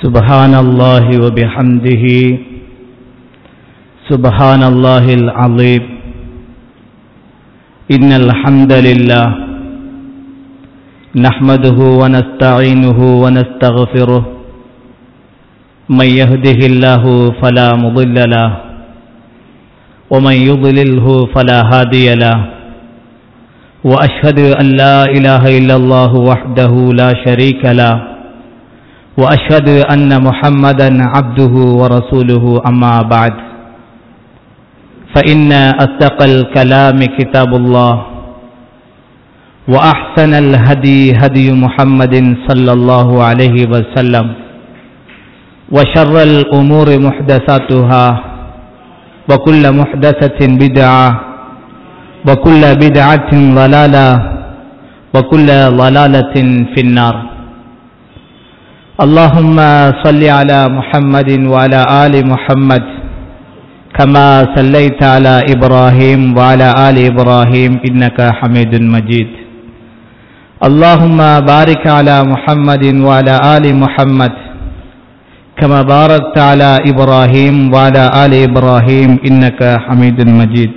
سبحان الله وبحمده سبحان الله العظيم إن الحمد لله نحمده ونستعينه ونستغفره من يهده الله فلا مضل له ومن يضلله فلا هادي له وأشهد أن لا إله إلا الله وحده لا شريك له وأشهد أن محمدا عبده ورسوله أما بعد فإن أصدق الكلام كتاب الله وأحسن الهدي هدي محمد صلى الله عليه وسلم وشر الأمور محدثاتها وكل محدثة بدعة وكل بدعة ضلالة وكل ضلالة في النار اللهم صل على محمد وعلى آل محمد كما صليت على إبراهيم وعلى آل إبراهيم إنك حميد مجيد اللهم بارك على محمد وعلى آل محمد كما باركت على إبراهيم وعلى ஆலி இப்ராஹிம் இன்னக ஹமீதுன் மஜீத்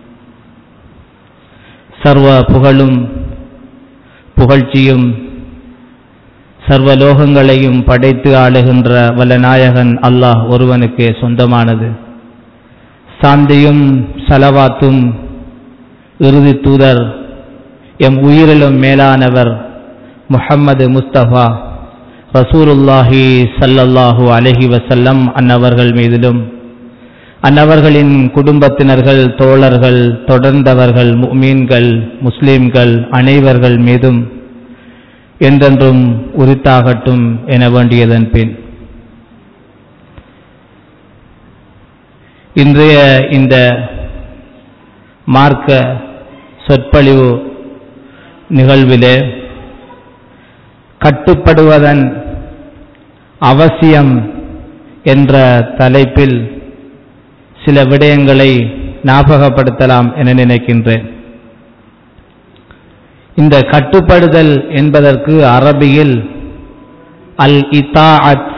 சர்வ புகழும் புகழ்ச்சியும் சர்வ லோகங்களையும் படைத்து ஆளுகின்ற வல்லநாயகன் அல்லாஹ் ஒருவனுக்கே சொந்தமானது சாந்தியும் சலவாத்தும் இறுதி தூதர் எம் உயிரிலும் மேலானவர் முஹம்மது முஸ்தபா ரசூலுல்லாஹி சல்லல்லாஹு அலஹி வசல்லம் அன்னவர்கள் மீதிலும் அன்னவர்களின் குடும்பத்தினர்கள் தோழர்கள் தொடர்ந்தவர்கள் முமீன்கள் முஸ்லிம்கள் அனைவர்கள் மீதும் என்றென்றும் உரித்தாகட்டும் என வேண்டியதன் பின் இன்றைய இந்த மார்க்க சொற்பொழிவு நிகழ்விலே கட்டுப்படுவதன் அவசியம் என்ற தலைப்பில் சில விடயங்களை ஞாபகப்படுத்தலாம் என நினைக்கின்றேன் இந்த கட்டுப்படுதல் என்பதற்கு அரபியில் அல் இத்தாஅத்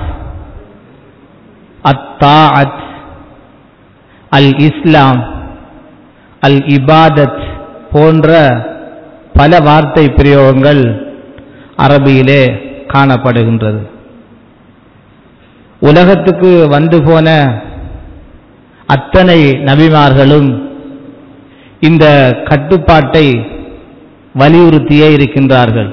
அத்தாஅத் அல் இஸ்லாம் அல் இபாதத் போன்ற பல வார்த்தை பிரயோகங்கள் அரபியிலே காணப்படுகின்றது உலகத்துக்கு வந்து போன அத்தனை நபிமார்களும் இந்த கட்டுப்பாட்டை வலியுறுத்தியே இருக்கின்றார்கள்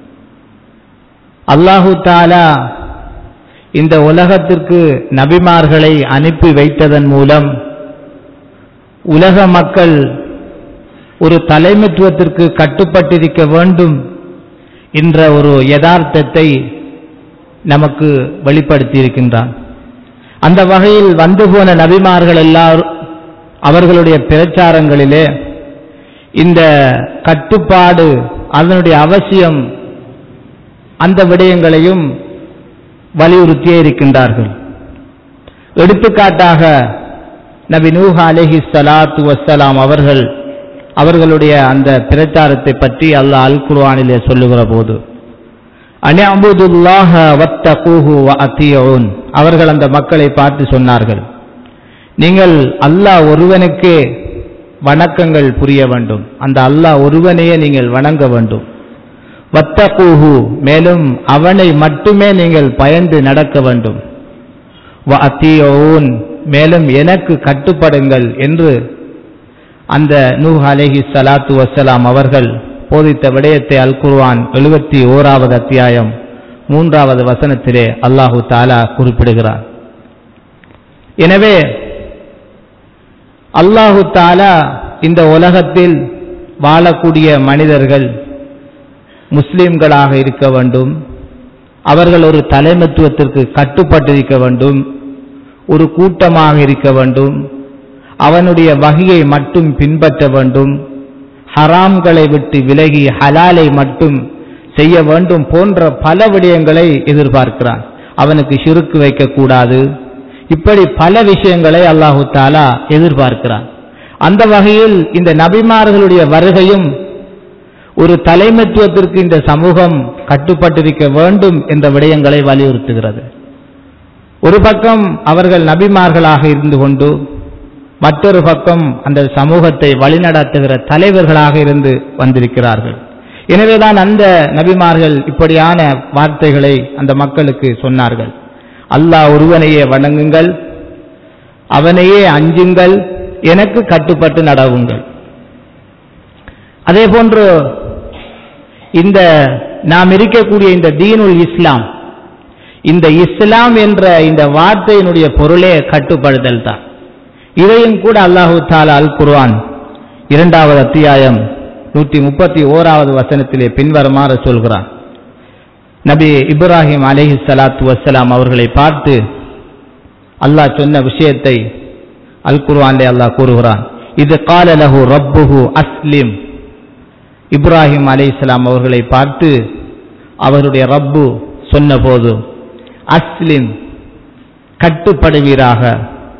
அல்லாஹு தாலா இந்த உலகத்திற்கு நபிமார்களை அனுப்பி வைத்ததன் மூலம் உலக மக்கள் ஒரு தலைமைத்துவத்திற்கு கட்டுப்பட்டிருக்க வேண்டும் என்ற ஒரு யதார்த்தத்தை நமக்கு வெளிப்படுத்தி இருக்கின்றான் அந்த வகையில் வந்து போன நபிமார்கள் எல்லாரும் அவர்களுடைய பிரச்சாரங்களிலே இந்த கட்டுப்பாடு அதனுடைய அவசியம் அந்த விடயங்களையும் வலியுறுத்தியே இருக்கின்றார்கள் எடுத்துக்காட்டாக நபி நூஹா அலஹி சலாத்து வசலாம் அவர்கள் அவர்களுடைய அந்த பிரச்சாரத்தை பற்றி அல்லாஹ் அல் குர்ஆனிலே சொல்லுகிற போது அனிஅபுதுல்லாஹ வத்தகூஹு வஅத்தியூன் அவர்கள் அந்த மக்களை பார்த்து சொன்னார்கள் நீங்கள் அல்லாஹ் ஒருவனுக்கே வணக்கங்கள் புரிய வேண்டும் அந்த அல்லாஹ் ஒருவனையே நீங்கள் வணங்க வேண்டும் வத்தகூஹு மேலும் அவனை மட்டுமே நீங்கள் பயந்து நடக்க வேண்டும் வஅத்தியூன் மேலும் எனக்கு கட்டுப்படுங்கள் என்று அந்த நூஹ் அலேஹி சலாத்து வசலாம் அவர்கள் போதித்த விடயத்தை அல் குர்வான் எழுபத்தி ஓராவது அத்தியாயம் மூன்றாவது வசனத்திலே அல்லாஹு தாலா குறிப்பிடுகிறார் எனவே அல்லாஹு தாலா இந்த உலகத்தில் வாழக்கூடிய மனிதர்கள் முஸ்லிம்களாக இருக்க வேண்டும் அவர்கள் ஒரு தலைமைத்துவத்திற்கு கட்டுப்பட்டிருக்க வேண்டும் ஒரு கூட்டமாக இருக்க வேண்டும் அவனுடைய வகையை மட்டும் பின்பற்ற வேண்டும் ஹராம்களை விட்டு விலகி ஹலாலை மட்டும் செய்ய வேண்டும் போன்ற பல விடயங்களை எதிர்பார்க்கிறான் அவனுக்கு சிறுக்கு வைக்கக்கூடாது இப்படி பல விஷயங்களை அல்லாஹு தாலா எதிர்பார்க்கிறான் அந்த வகையில் இந்த நபிமார்களுடைய வருகையும் ஒரு தலைமைத்துவத்திற்கு இந்த சமூகம் கட்டுப்பட்டிருக்க வேண்டும் என்ற விடயங்களை வலியுறுத்துகிறது ஒரு பக்கம் அவர்கள் நபிமார்களாக இருந்து கொண்டு மற்றொரு பக்கம் அந்த சமூகத்தை வழிநடத்துகிற தலைவர்களாக இருந்து வந்திருக்கிறார்கள் எனவேதான் அந்த நபிமார்கள் இப்படியான வார்த்தைகளை அந்த மக்களுக்கு சொன்னார்கள் அல்லாஹ் ஒருவனையே வணங்குங்கள் அவனையே அஞ்சுங்கள் எனக்கு கட்டுப்பட்டு நடவுங்கள் அதே போன்று இந்த நாம் இருக்கக்கூடிய இந்த தீனுல் இஸ்லாம் இந்த இஸ்லாம் என்ற இந்த வார்த்தையினுடைய பொருளே கட்டுப்படுதல் தான் இதையும் கூட அல்லாஹு தாலா அல் குர்ஆன் இரண்டாவது அத்தியாயம் நூற்றி முப்பத்தி ஓராவது வசனத்திலே பின்வருமாறு சொல்கிறான் நபி இப்ராஹிம் அலைஹி ஸலாத்து வஸ்ஸலாம் அவர்களை பார்த்து அல்லாஹ் சொன்ன விஷயத்தை அல் குர்ஆனிலே அல்லாஹ் கூறுகிறான் இது கால லஹு ரப்புஹு அஸ்லிம் இப்ராஹிம் அலைஹிஸ்ஸலாம் அவர்களை பார்த்து அவருடைய ரப்பு சொன்னபோது அஸ்லிம் கட்டுப்படுவீராக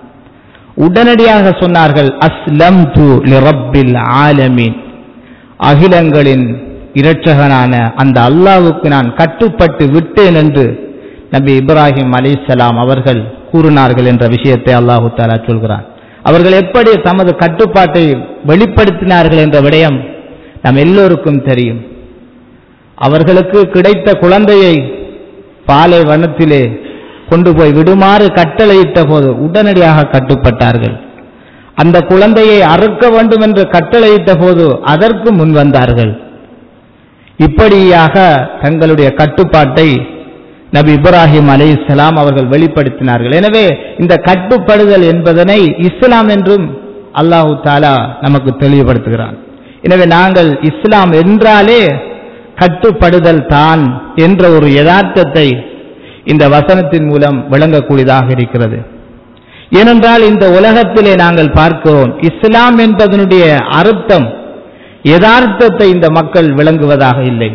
உடனடியாக சொன்னார்கள் அஸ்லம் து ரப்பில் ஆலமீன் அகிலங்களின் இரட்சகனான அந்த அல்லாவுக்கு நான் கட்டுப்பட்டு விட்டேன் என்று நபி இப்ராஹிம் அலிசலாம் அவர்கள் கூறினார்கள் என்ற விஷயத்தை அல்லாஹு தாலா சொல்கிறான் அவர்கள் எப்படி தமது கட்டுப்பாட்டை வெளிப்படுத்தினார்கள் என்ற விடயம் நம் எல்லோருக்கும் தெரியும் அவர்களுக்கு கிடைத்த குழந்தையை பாலை வனத்திலே கொண்டு போய் விடுமாறு கட்டளையிட்ட போது உடனடியாக கட்டுப்பட்டார்கள் அந்த குழந்தையை அறுக்க வேண்டும் என்று கட்டளையிட்ட போது அதற்கு முன் வந்தார்கள் இப்படியாக தங்களுடைய கட்டுப்பாட்டை நபி இப்ராஹிம் அலி இஸ்லாம் அவர்கள் வெளிப்படுத்தினார்கள் எனவே இந்த கட்டுப்படுதல் என்பதனை இஸ்லாம் என்றும் அல்லாஹு தாலா நமக்கு தெளிவுபடுத்துகிறான் எனவே நாங்கள் இஸ்லாம் என்றாலே கட்டுப்படுதல் தான் என்ற ஒரு யதார்த்தத்தை இந்த வசனத்தின் மூலம் விளங்கக்கூடியதாக இருக்கிறது ஏனென்றால் இந்த உலகத்திலே நாங்கள் பார்க்கிறோம் இஸ்லாம் என்பதனுடைய அர்த்தம் யதார்த்தத்தை இந்த மக்கள் விளங்குவதாக இல்லை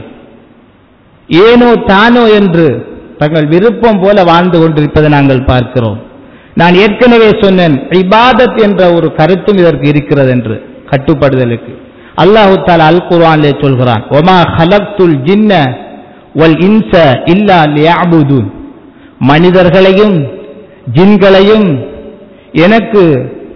ஏனோ தானோ என்று தங்கள் விருப்பம் போல வாழ்ந்து கொண்டிருப்பதை நாங்கள் பார்க்கிறோம் நான் ஏற்கனவே சொன்னேன் இபாதத் என்ற ஒரு கருத்தும் இதற்கு இருக்கிறது என்று கட்டுப்படுதலுக்கு அல்லாஹு தாலா அல் குர்ஆனிலே சொல்கிறான் ஒமா ஹலக்துல் ஜின்ன வல் இன்ச இல்லா லியஅபுதுன் மனிதர்களையும் ஜின்களையும் எனக்கு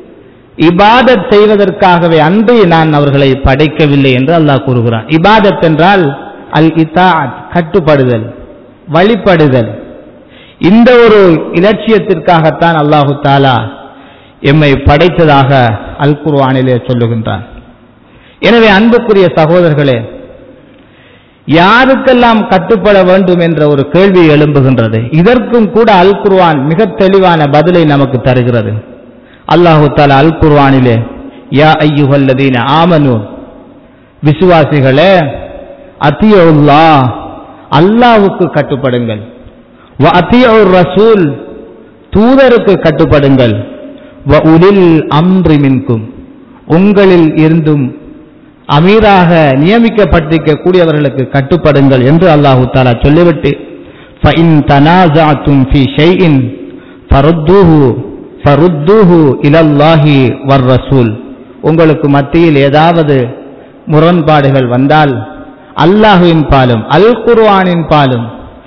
இபாதத் செய்வதற்காகவே அன்றி நான் அவர்களை படைக்கவில்லை என்று அல்லாஹ் கூறுகிறான் இபாதத் என்றால் அல் இத்தாத் கட்டுப்படுதல் வழிபடுதல் இந்த ஒரு இலட்சியத்திற்காகத்தான் அல்லாஹு தாலா எம்மை படைத்ததாக அல் குர்ஆனிலே சொல்லுகின்றான் எனவே அன்புக்குரிய சகோதரர்களே யாருக்கெல்லாம் கட்டுப்பட வேண்டும் என்ற ஒரு கேள்வி எழும்புகின்றது இதற்கும் கூட அல் குர்ஆன் மிக தெளிவான பதிலை நமக்கு தருகிறது அல்லாஹு தாலா அல் குர்ஆனிலே யா ஐயுஹல்லதீன ஆமனு விசுவாசிகளே அத்தியுல்லா அல்லாஹ்வுக்கு கட்டுப்படுங்கள் வ அத்தியுர் ரசூல் தூதருக்கு கட்டுப்படுங்கள் வ உலில் அம்ரி மின்கும் உங்களில் இருந்தும் அமீராக நியமிக்கப்பட்டிருக்க கூடியவர்களுக்கு கட்டுப்படுங்கள் என்று அல்லாஹு தாலா சொல்லிவிட்டு فَإِن تَنَازَعْتُمْ فِي شَيْءٍ فَرُدُّوهُ فَرُدُّوهُ إِلَى اللَّهِ وَالرَّسُولِ உங்களுக்கு மத்தியில் ஏதாவது முரண்பாடுகள் வந்தால் அல்லாஹுவின் பாலும் அல் குர்ஆனின் பாலும்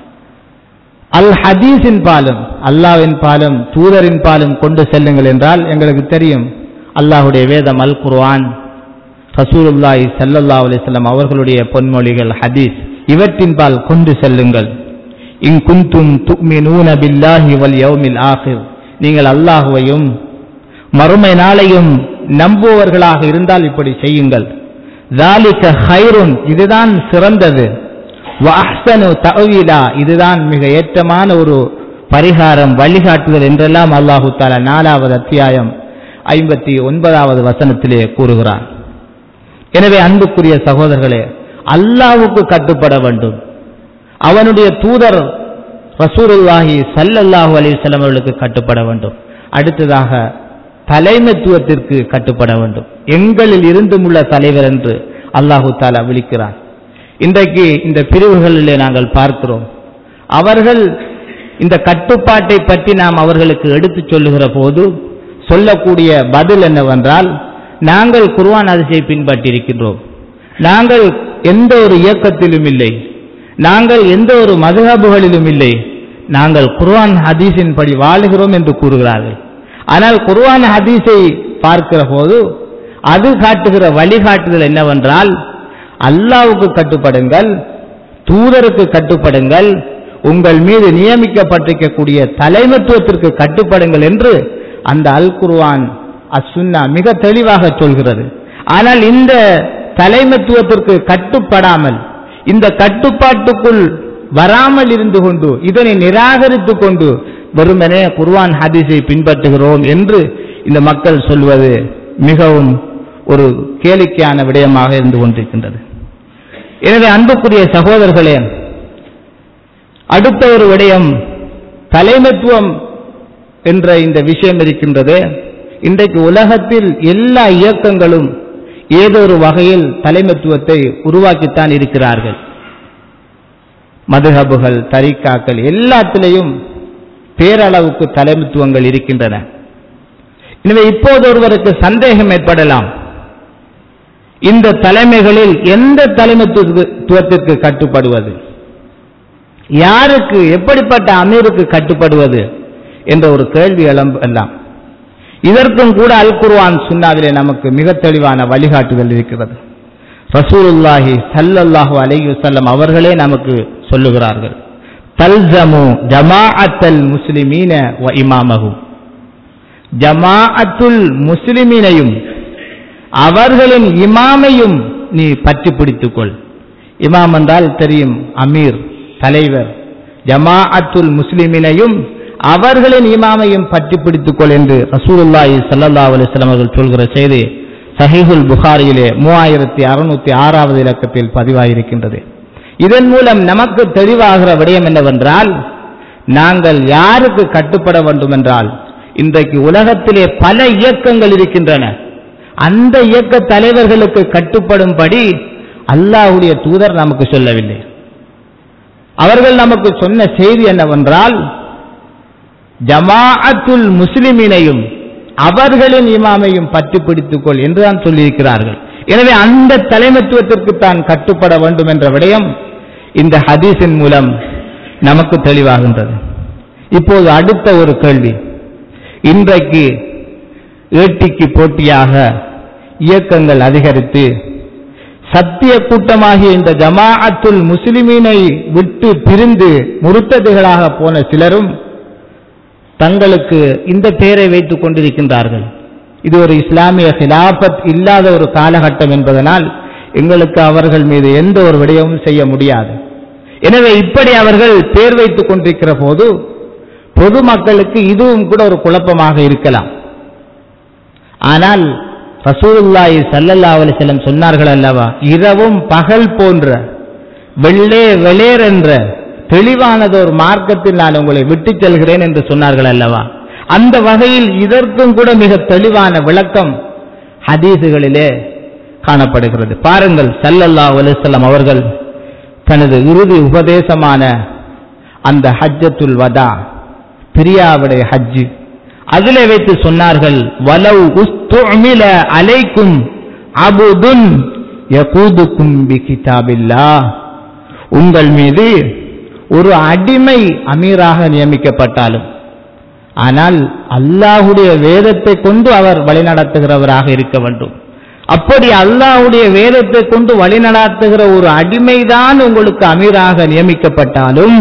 அல் ஹதீஸின் பாலும் அல்லாஹ்வின் பாலும் தூதரின் பாலும் கொண்டு செல்லுங்கள் என்றால் எங்களுக்கு தெரியும் அல்லாஹுடைய வேதம் அல் குர்ஆன் ரசூலுல்லாஹி ஸல்லல்லாஹு அலைஹி வஸல்லம் அவர்களுடைய பொன்மொழிகள் ஹதீஸ் இவற்றின் பால் கொண்டு செல்லுங்கள் இன் குந்தும் துக்மினூன பில்லாஹி வல் யௌமில் ஆகிர் நீங்கள் அல்லாஹுவையும் மறுமை நாளையும் நம்புவவர்களாக இருந்தால் இப்படி செய்யுங்கள் ذَلِكَ ஹைருன் இதுதான் சிறந்தது வஅஹ்சனு தஅவீலா இதுதான் மிக ஏற்றமான ஒரு பரிகாரம் வழிகாட்டுதல் என்றெல்லாம் அல்லாஹு தஆலா நாலாவது அத்தியாயம் ஐம்பத்தி ஒன்பதாவது வசனத்திலே கூறுகிறான் எனவே அன்புக்குரிய சகோதரர்களே அல்லாஹ்வுக்கு கட்டுப்பட வேண்டும் அவனுடைய தூதர் ரசூலுல்லாஹி ஸல்லல்லாஹு அலைஹி வஸல்லம் அவர்களுக்கு கட்டுப்பட வேண்டும் அடுத்ததாக தலைமைத்துவத்திற்கு கட்டுப்பட வேண்டும் எங்களில் இருந்தும் உள்ள தலைவர் என்று அல்லாஹு தாலா விழிக்கிறான் இன்றைக்கு இந்த பிரிவுகளிலே நாங்கள் பார்க்கிறோம் அவர்கள் இந்த கட்டுப்பாட்டை பற்றி நாம் அவர்களுக்கு எடுத்துச் சொல்லுகிற போது சொல்லக்கூடிய பதில் என்னவென்றால் நாங்கள் குர்ஆன் அதிசயை பின்பற்றியிருக்கின்றோம் நாங்கள் எந்த ஒரு இயக்கத்திலும் இல்லை நாங்கள் எந்த ஒரு மதுஹபுகளிலும் இல்லை நாங்கள் குர்ஆன் ஹதீஸின் படி வாழுகிறோம் என்று கூறுகிறார்கள் ஆனால் குர்ஆன் ஹதீஸை பார்க்கிற போது அது காட்டுகிற வழிகாட்டுதல் என்னவென்றால் அல்லாவுக்கு கட்டுப்படுங்கள் தூதருக்கு கட்டுப்படுங்கள் உங்கள் மீது நியமிக்கப்பட்டிருக்கக்கூடிய தலைமைத்துவத்திற்கு கட்டுப்படுங்கள் என்று அந்த அல் குர்ஆன் அசுன்னா மிக தெளிவாக சொல்கிறது ஆனால் இந்த தலைமைத்துவத்திற்கு கட்டுப்படாமல் இந்த கட்டுப்பாட்டுக்குள் வராமல் இருந்து கொண்டு இதனை நிராகரித்துக் கொண்டு வெறுமனே குர்ஆன் ஹதீஸை பின்பற்றுகிறோம் என்று இந்த மக்கள் சொல்வது மிகவும் ஒரு கேளிக்கையான விடயமாக இருந்து கொண்டிருக்கின்றது எனவே அன்புக்குரிய சகோதரர்களே அடுத்த ஒரு விடயம் தலைமைத்துவம் என்ற இந்த விஷயம் இருக்கின்றது இன்றைக்கு உலகத்தில் எல்லா இயக்கங்களும் ஏதோ ஒரு வகையில் தலைமைத்துவத்தை உருவாக்கித்தான் இருக்கிறார்கள் மதுஹபுகள் தரிக்காக்கள் எல்லாத்திலையும் பேரளவுக்கு தலைமைத்துவங்கள் இருக்கின்றன எனவே இப்போது ஒருவருக்கு சந்தேகம் ஏற்படலாம் இந்த தலைமைகளில் எந்த தலைமைத்துவத்திற்கு கட்டுப்படுவது யாருக்கு எப்படிப்பட்ட அமீருக்கு கட்டுப்படுவது என்ற ஒரு கேள்வி எல்லாம் இதற்கும் கூட அல் குர்ஆன் சுன்னாவிலே நமக்கு மிக தெளிவான வழிகாட்டுதல் இருக்கிறது ரசூலுல்லாஹி சல்லல்லாஹு அலைஹி வஸல்லம் அவர்களே நமக்கு சொல்லுகிறார்கள் தல்ஜமு ஜமாஅத்தல் முஸ்லிமீன வ இமாமஹு ஜமாஅத்துல் முஸ்லிமீனையும் அவர்களின் இமாமையும் நீ பற்றி பிடித்துக்கொள் இமாம் என்றால் தெரியும் அமீர் தலைவர் ஜமாஅத்துல் முஸ்லிமினையும் அவர்களின் இமாமையும் பற்றி பிடித்துக்கொள் என்று ரசூலுல்லாஹி ஸல்லல்லாஹு அலைஹி வஸல்லம் அவர்கள் சொல்கிற செய்தி சஹீஹுல் புகாரியிலே மூவாயிரத்தி அறுநூத்தி ஆறாவது இலக்கத்தில் பதிவாயிருக்கின்றது இதன் மூலம் நமக்கு தெளிவாகிற விடயம் என்னவென்றால் நாங்கள் யாருக்கு கட்டுப்பட வேண்டும் என்றால் இன்றைக்கு உலகத்திலே பல இயக்கங்கள் இருக்கின்றன அந்த இயக்க தலைவர்களுக்கு கட்டுப்படும்படி அல்லாஹுடைய தூதர் நமக்கு சொல்லவில்லை அவர்கள் நமக்கு சொன்ன செய்தி என்னவென்றால் ஜமாஅத்துல் முஸ்லிமினையும் அவர்களின் இமாமையும் பற்றி பிடித்துக்கொள் என்றுதான் சொல்லியிருக்கிறார்கள் எனவே அந்த தலைமைத்துவத்திற்கு தான் கட்டுப்பட வேண்டும் என்ற விடயம் இந்த ஹதீஸின் மூலம் நமக்கு தெளிவாகின்றது இப்போது அடுத்த ஒரு கேள்வி இன்றைக்கு ஏட்டிக்கு போட்டியாக இயக்கங்கள் அதிகரித்து சத்திய கூட்டமாகிய இந்த ஜமாஅத்துல் முஸ்லிமீனை விட்டு பிரிந்து முருத்ததுகளாக போன சிலரும் தங்களுக்கு இந்த பெயரை வைத்துக் கொண்டிருக்கின்றார்கள் இது ஒரு இஸ்லாமிய ஹிலாபத் இல்லாத ஒரு காலகட்டம் என்பதனால் எங்களுக்கு அவர்கள் மீது எந்த ஒரு விடயமும் செய்ய முடியாது எனவே இப்படி அவர்கள் பேர் வைத்துக் கொண்டிருக்கிற போது பொதுமக்களுக்கு இதுவும் கூட ஒரு குழப்பமாக இருக்கலாம் ஆனால் ரசூலுல்லாஹி ஸல்லல்லாஹு அலைஹி வஸல்லம் சொன்னார்கள் அல்லவா இரவும் பகல் போன்ற வெள்ளே வெளியர் என்ற தெளிவானதொரு மார்க்கத்தில் நான் உங்களை விட்டுச் செல்கிறேன் என்று சொன்னார்கள் அல்லவா அந்த வகையில் இதற்கும் கூட மிக தெளிவான விளக்கம் ஹதீசுகளிலே காணப்படுகிறது பாருங்கள் ஸல்லல்லாஹு அலைஹி வஸல்லம் அவர்கள் தனது இறுதி உபதேசமான அந்த ஹஜ்ஜத்துல் வதா பிரியாவுடைய ஹஜ்ஜு அதிலே வைத்து சொன்னார்கள் வலவ் உஸ்துமில அலைக்கும் அபுதுன் யகூதுக்கும் பி கிதாபில்லாஹ் உங்கள் மீது ஒரு அடிமை அமீராக நியமிக்கப்பட்டாலும் ஆனால் அல்லாஹுடைய வேதத்தை கொண்டு அவர் வழிநடத்துகிறவராக இருக்க வேண்டும் அப்படி அல்லாஹுடைய வேதத்தை கொண்டு வழிநடத்துகிற ஒரு அடிமைதான் உங்களுக்கு அமீராக நியமிக்கப்பட்டாலும்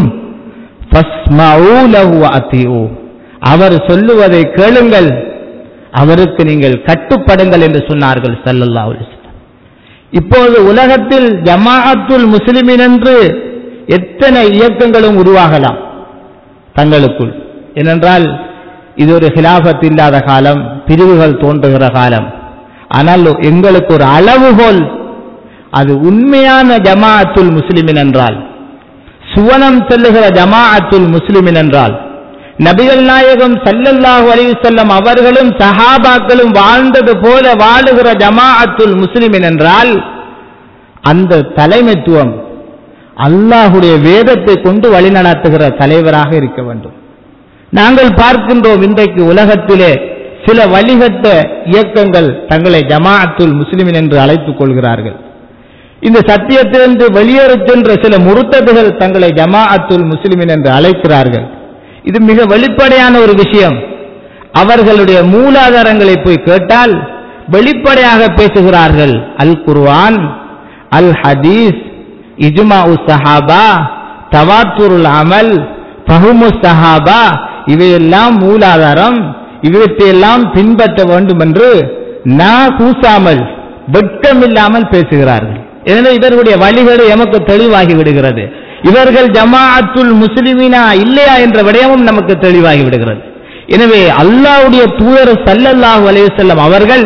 அவர் சொல்லுவதை கேளுங்கள் அவருக்கு நீங்கள் கட்டுப்படுங்கள் என்று சொன்னார்கள் சல்லல்லா இப்போது உலகத்தில் ஜமாஅத்துல் முஸ்லிமின் என்று எத்தனை இயக்கங்களும் உருவாகலாம் தங்களுக்குள் ஏனென்றால் இது ஒரு ஹிலாபத் இல்லாத காலம் பிரிவுகள் தோன்றுகிற காலம் ஆனால் எங்களுக்கு ஒரு அளவுகோல் அது உண்மையான ஜமாஅத்துல் முஸ்லிமின் என்றால் சுவனம் செல்லுகிற ஜமாஅத்துல் முஸ்லிமின் என்றால் நபிகள் நாயகம் சல்லல்லாஹு அலைஹி வஸல்லம் அவர்களும் சஹாபாக்களும் வாழ்ந்தது போல வாழுகிற ஜமாஅத்துல் முஸ்லிமின் என்றால் அந்த தலைமைத்துவம் அல்லாஹுடைய வேதத்தை கொண்டு வழிநடத்துகிற தலைவராக இருக்க வேண்டும் நாங்கள் பார்க்கின்றோம் இன்றைக்கு உலகத்திலே சில வழிகட்ட இயக்கங்கள் தங்களை ஜமாஅத்துல் முஸ்லிமின் என்று அழைத்துக் கொள்கிறார்கள் இந்த சத்தியத்திலிருந்து வெளியேறச் சென்ற சில முருத்ததுகள் தங்களை ஜமாஅத்துல் முஸ்லிமின் என்று அழைக்கிறார்கள் இது மிக வெளிப்படையான ஒரு விஷயம் அவர்களுடைய மூலாதாரங்களை போய் கேட்டால் வெளிப்படையாக பேசுகிறார்கள் அல் குர்ஆன் அல் ஹதீஸ் இஜ்மா சஹாபா தவாத்துருல் அமல் பஹுமு சஹாபா இவையெல்லாம் மூலாதாரம் இவற்றையெல்லாம் பின்பற்ற வேண்டும் என்று நா கூசாமல் வெட்கமில்லாமல் பேசுகிறார்கள் எனவே இவர்களுடைய வழிகள் எமக்கு தெளிவாகி விடுகிறது இவர்கள் ஜமாஅத்துல் முஸ்லிமினா இல்லையா என்ற விடயமும் நமக்கு தெளிவாகி விடுகிறது எனவே அல்லாஹ்வுடைய தூதர் ஸல்லல்லாஹு அலைஹி வஸல்லம் அவர்கள்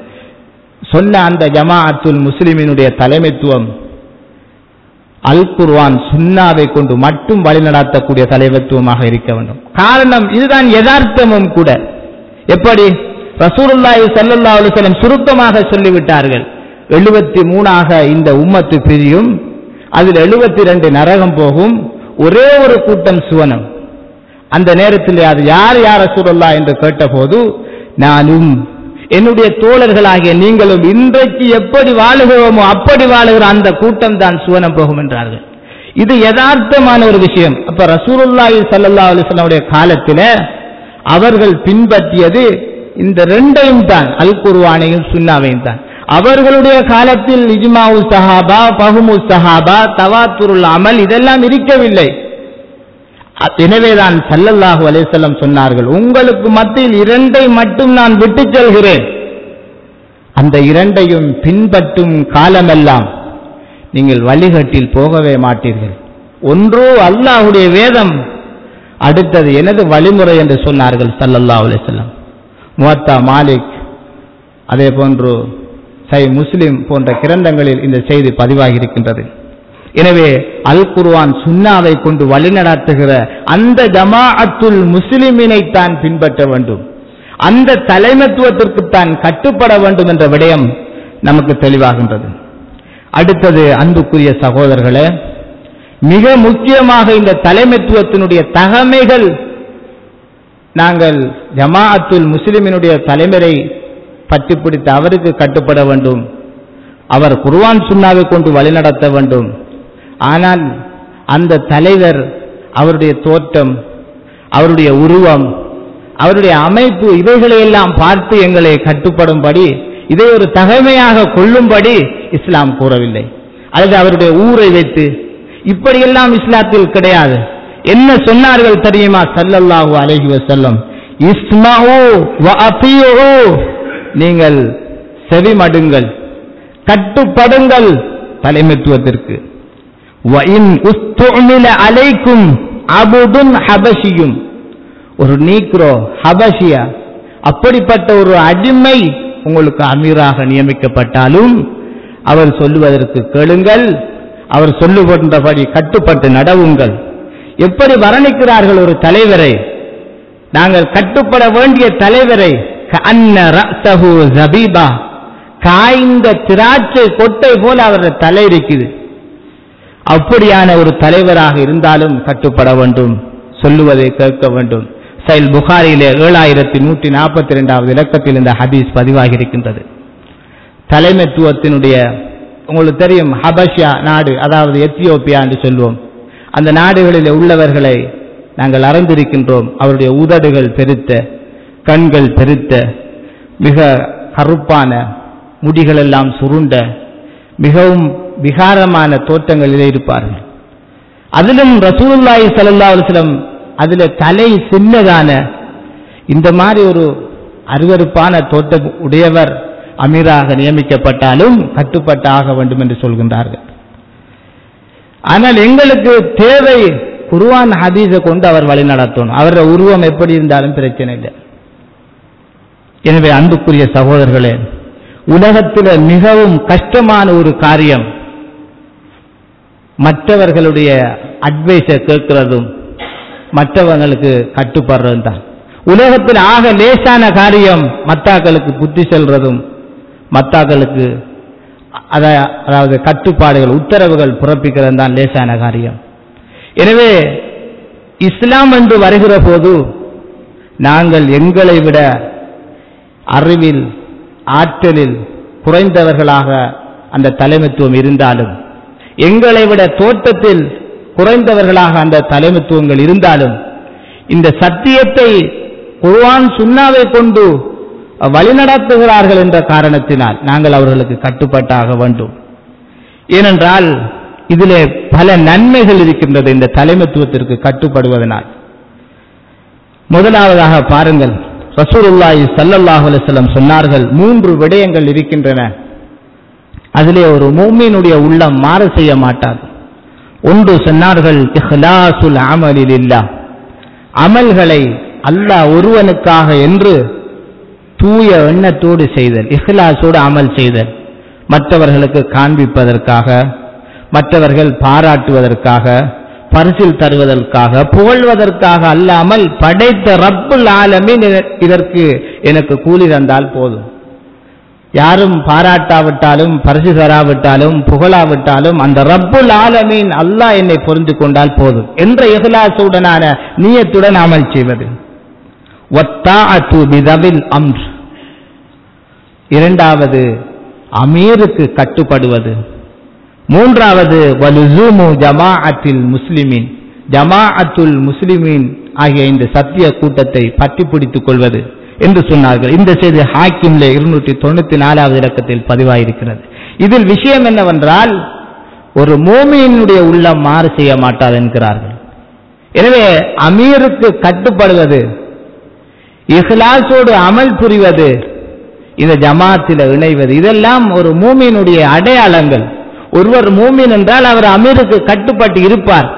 சொன்ன அந்த ஜமாஅத்துல் முஸ்லிமினுடைய தலைமைத்துவம் அல் குர்ஆன் சுன்னாவை கொண்டு மட்டும் வழிநடத்தக்கூடிய தலைமைத்துவமாக இருக்க வேண்டும் காரணம் இதுதான் யதார்த்தமும் கூட எப்படி ரசூலுல்லாஹி ஸல்லல்லாஹு அலைஹி வஸல்லம் சுருக்கமாக சொல்லிவிட்டார்கள் எழுபத்தி மூணாக இந்த உம்மத்து பிரியும் அதில் எழுபத்தி ரெண்டு நரகம் போகும் ஒரே ஒரு கூட்டம் சுவனம் அந்த நேரத்தில் அது யார் யார் ரசூலுல்லாஹ் என்று கேட்டபோது நானும் என்னுடைய தோழர்களாகிய நீங்களும் இன்றைக்கு எப்படி வாழுகிறோமோ அப்படி வாழுகிற அந்த கூட்டம் தான் சுவனம் போகும் என்றார்கள் இது யதார்த்தமான ஒரு விஷயம் அப்ப ரசூலுல்லாஹி ஸல்லல்லாஹு அலைஹி வஸல்லம் காலத்தில் அவர்கள் பின்பற்றியது இந்த ரெண்டையும் தான் அல் குர்ஆனையும் சுன்னாவையும் தான் அவர்களுடைய காலத்தில் இஜ்மாவு சஹாபா பஹுமு சஹாபா தவாத்துருல் அமல் இதெல்லாம் இருக்கவில்லை அ- எனவேதான் ஸல்லல்லாஹு அலைஹி வஸல்லம் சொன்னார்கள் உங்களுக்கு மத்தியில் இரண்டை மட்டும் நான் விட்டுச் செல்கிறேன் அந்த இரண்டையும் பின்பற்றும் காலமெல்லாம் நீங்கள் வழிகட்டில் போகவே மாட்டீர்கள் ஒன்று அல்லாஹ்வுடைய வேதம் அடுத்தது எனது வழிமுறை என்று சொன்னார்கள் ஸல்லல்லாஹு அலைஹி வஸல்லம் முவத்தா மாலிக் அதே போன்று சை முஸ்லிம் போன்ற கிரந்தங்களில் இந்த செய்தி பதிவாகி இருக்கின்றது எனவே அல் குர்ஆன் சுன்னாவை கொண்டு வழிநடத்துகிற அந்த ஜமாஅத்துல் முஸ்லிமினை தான் பின்பற்ற வேண்டும் அந்த தலைமைத்துவத்திற்கு தான் கட்டுப்பட வேண்டும் என்ற விடயம் நமக்கு தெளிவாகின்றது அடுத்தது அன்புக்குரிய சகோதரர்களே மிக முக்கியமாக இந்த தலைமைத்துவத்தினுடைய தகமைகள் நாங்கள் ஜமாஅத்துல் முஸ்லிமினுடைய தலைவரை பற்றி பிடித்து அவருக்கு கட்டுப்பட வேண்டும் அவர் குர்ஆன் சுன்னாவை கொண்டு வழிநடத்த வேண்டும் ஆனால் அந்த தலைவர் அவருடைய தோற்றம் அவருடைய உருவம் அவருடைய அமைப்பு இவைகளையெல்லாம் பார்த்து எங்களை கட்டுப்படும்படி இதை ஒரு தகமையாக கொள்ளும்படி இஸ்லாம் கூறவில்லை அல்லது அவருடைய ஊரை வைத்து இப்படியெல்லாம் இஸ்லாத்தில் கிடையாது என்ன சொன்னார்கள் தெரியுமா ஸல்லல்லாஹு அலைஹி வஸல்லம் இஸ்மஉ வ அத்தீஉ நீங்கள் செவிமடுங்கள் கட்டுப்படுங்கள் தலைமைத்துவத்திற்கு வ இன் உஸ்துமில அலைக்கும் அபுதுன் ஹபஷியும் ஒரு நீக்ரோ ஹபஷியா அப்படிப்பட்ட ஒரு அடிமை உங்களுக்கு அமீராக நியமிக்கப்பட்டாலும் அவர் சொல்லுவதற்கு கேளுங்கள் அவர் சொல்லுகின்றபடி கட்டுப்பட்டு நடவுங்கள் எப்படி வர்ணிக்கிறார்கள் ஒரு தலைவரை நாங்கள் கட்டுப்பட வேண்டிய தலைவரை கஅன்ன ரஅஸஹு ஜபீபா காய்ந்த திராட்சை கொட்டை போல அவருடைய தலை இருக்குது அப்படியான ஒரு தலைவராக இருந்தாலும் கட்டுப்பட வேண்டும் சொல்லுவதை கேட்க வேண்டும் சைல் புகாரியிலே ஏழாயிரத்தி நூற்றி நாற்பத்தி ரெண்டாவது இலக்கத்தில் இந்த ஹதீஸ் பதிவாகி இருக்கின்றது தலைமைத்துவத்தினுடைய உங்களுக்கு தெரியும் ஹபஷியா நாடு அதாவது எத்தியோப்பியா என்று சொல்வோம் அந்த நாடுகளில் உள்ளவர்களை நாங்கள் அறிந்திருக்கின்றோம் அவருடைய உதடுகள் பெருத்த கண்கள் பெருத்த மிக கருப்பான முடிகளெல்லாம் சுருண்ட மிகவும் விகாரமான தோற்றங்களிலே இருப்பார்கள் அதிலும் ரசூலுல்லாஹி ஸல்லல்லாஹு அலைஹி வஸல்லம் அதில் தலை சின்னதான இந்த மாதிரி ஒரு அருவருப்பான தோட்டம் உடையவர் அமீராக நியமிக்கப்பட்டாலும் கட்டுப்பட்டு ஆக வேண்டும் என்று சொல்கின்றார்கள் ஆனால் எங்களுக்கு தேவை குர்ஆன் ஹதீஸை கொண்டு அவர் வழி நடத்தணும் அவருடைய உருவம் எப்படி இருந்தாலும் பிரச்சனை இல்லை எனவே அன்புக்குரிய சகோதரர்களே உலகத்தில் மிகவும் கஷ்டமான ஒரு காரியம் மற்றவர்களுடைய அட்வைஸை கேட்கிறதும் மற்றவங்களுக்கு கட்டுப்படுறதும் தான் உலகத்தில் ஆக லேசான காரியம் மத்தாக்களுக்கு புத்தி செல்றதும் மத்தாக்களுக்கு அத அதாவது கட்டுப்பாடுகள் உத்தரவுகள் பிறப்பிக்கிறது தான் லேசான காரியம் எனவே இஸ்லாம் என்று வருகிற போது நாங்கள் எங்களை விட அறிவில் ஆற்றலில் குறைந்தவர்களாக அந்த தலைமைத்துவம் இருந்தாலும் எங்களை விட தோட்டத்தில் குறைந்தவர்களாக அந்த தலைமைத்துவங்கள் இருந்தாலும் இந்த சத்தியத்தை குர்ஆன் சுன்னாவை கொண்டு வழிநடத்துகிறார்கள் என்ற காரணத்தினால் நாங்கள் அவர்களுக்கு கட்டுப்பட்டாக வேண்டும் ஏனென்றால் இதிலே பல நன்மைகள் இருக்கின்றது இந்த தலைமைத்துவத்திற்கு கட்டுப்படுவதனால் முதலாவதாக பாருங்கள் ரசூலுல்லாஹி ஸல்லல்லாஹு அலைஹி வஸல்லம் சொன்னார்கள் மூன்று விடயங்கள் இருக்கின்றன அதிலே ஒரு மூமினுடைய உள்ளம் மாறு செய்ய மாட்டாது ஒன்று சொன்னார்கள் இஹ்லாசுல் அமலிலில்லா அமல்களை அல்லாஹ் ஒருவனுக்காக என்று தூய எண்ணத்தோடு செய்தல் இஹ்லாஸோடு அமல் செய்தல் மற்றவர்களுக்கு காண்பிப்பதற்காக மற்றவர்கள் பாராட்டுவதற்காக பரிசில் தருவதற்காக புகழ்வதற்காக அல்லாமல் படைத்த ரப்புல் ஆலமீன் இதற்கு எனக்கு கூலி தந்தால் போதும் யாரும் பாராட்டாவிட்டாலும் பரிசு தராவிட்டாலும் புகழாவிட்டாலும் அந்த ரப்புல் ஆலமீன் அல்லாஹ் என்னை புரிந்து கொண்டால் போதும் என்ற இஹ்லாசுடனான நீயத்துடன் அமல் செய்வது ஒத்தாஅத்து பிதவில் அம்ர் இரண்டாவது அமீருக்கு கட்டுப்படுவது மூன்றாவது வலுசூமு ஜமாஅத்தில் முஸ்லிமின் ஜமாஅத்துல் முஸ்லிமின் ஆகிய இந்த சத்திய கூட்டத்தை பற்றி பிடித்துக் கொள்வது என்று சொன்னார்கள் இந்த செய்தி ஹாக்கிம்ல இருநூற்றி தொண்ணூத்தி நாலாவது இலக்கத்தில் பதிவாயிருக்கிறது இதில் விஷயம் என்னவென்றால் ஒரு மோமியினுடைய உள்ளம் மாறு செய்ய மாட்டாது என்கிறார்கள் எனவே அமீருக்கு கட்டுப்படுவது இஹ்லாசோடு அமல் புரிவது இந்த ஜமாத்தில் இணைவது இதெல்லாம் ஒரு மூமியினுடைய அடையாளங்கள் ஒருவர் மூமின் என்றால் அவர் அமீருக்கு கட்டுப்பட்டு இருப்பார்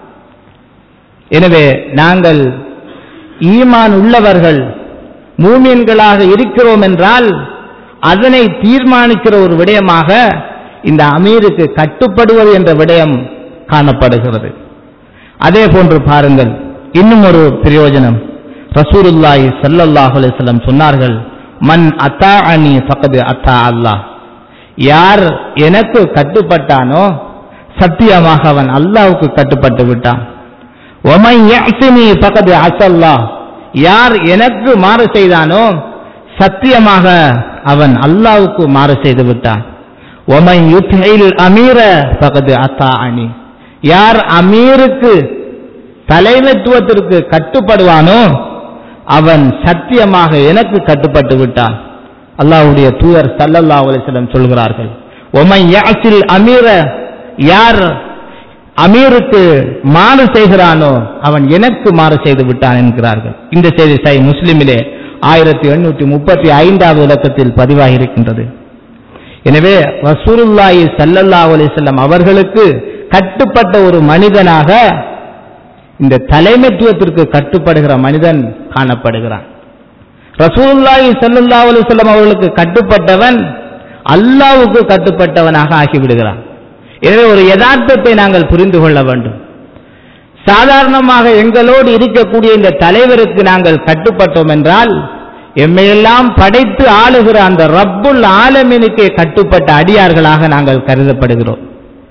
எனவே நாங்கள் ஈமான் உள்ளவர்கள் மூமியன்களாக இருக்கிறோம் என்றால் அதனை தீர்மானிக்கிற ஒரு விடயமாக இந்த அமீருக்கு கட்டுப்படுவது என்ற விடயம் காணப்படுகிறது அதே போன்று பாருங்கள் இன்னும் ஒரு பிரயோஜனம் ரசூலுல்லாஹி ஸல்லல்லாஹு அலைஹி வஸல்லம் சொன்னார்கள் மன் அத்தா அனி ஃபகது அத்தா அல்லாஹ் யார் எனக்கு கட்டுப்பட்டானோ சத்தியமாக அவன் அல்லாஹ்வுக்கு கட்டுப்பட்டு விட்டான் ஒமன் யஅசினி ஃபகது அஸல்லாஹ் யார் எனக்கு மாறு செய்தானோ சத்தியமாக அவன் அல்லாஹ்வுக்கு மாறு செய்து விட்டான் ஒமன் யுத்ஹில் அமீர ஃபகது அத்தா அனி யார் அமீருக்கு தலைமைத்துவத்திற்கு கட்டுப்படுவானோ அவன் சத்தியமாக எனக்கு கட்டுப்பட்டு விட்டான் அல்லாஹ்வுடைய தூதர் சல்லல்லாஹு அலைஹி வஸல்லம் சொல்கிறார்கள் ஒமன் யாசில் அமீர யார் அமீருக்கு மாறு செய்கிறானோ அவன் எனக்கு மாறு செய்து விட்டான் என்கிறார்கள் இந்த செய்தி சை முஸ்லிமிலே ஆயிரத்தி எண்ணூற்றி முப்பத்தி ஐந்தாவது இலக்கத்தில் பதிவாகி இருக்கின்றது எனவே ரசூலுல்லாஹி ஸல்லல்லாஹு அலைஹி வஸல்லம் அவர்களுக்கு கட்டுப்பட்ட ஒரு மனிதனாக இந்த தலைமைத்துவத்திற்கு கட்டுப்படுகிற மனிதன் காணப்படுகிறான் ரசூலுல்லாஹி ஸல்லல்லாஹு அலைஹி வஸல்லம் அவர்களுக்கு கட்டுப்பட்டவன் அல்லாஹ்வுக்கு கட்டுப்பட்டவனாக ஆகிவிடுகிறான் எனவே ஒரு யதார்த்தத்தை நாங்கள் புரிந்து கொள்ள வேண்டும் சாதாரணமாக எங்களோடு இருக்கக்கூடிய இந்த தலைவருக்கு நாங்கள் கட்டுப்பட்டோம் என்றால் எம்மையெல்லாம் படைத்து ஆளுகிற அந்த ரப்புல் ஆலமீனுக்கே கட்டுப்பட்ட அடியார்களாக நாங்கள் கருதப்படுகிறோம்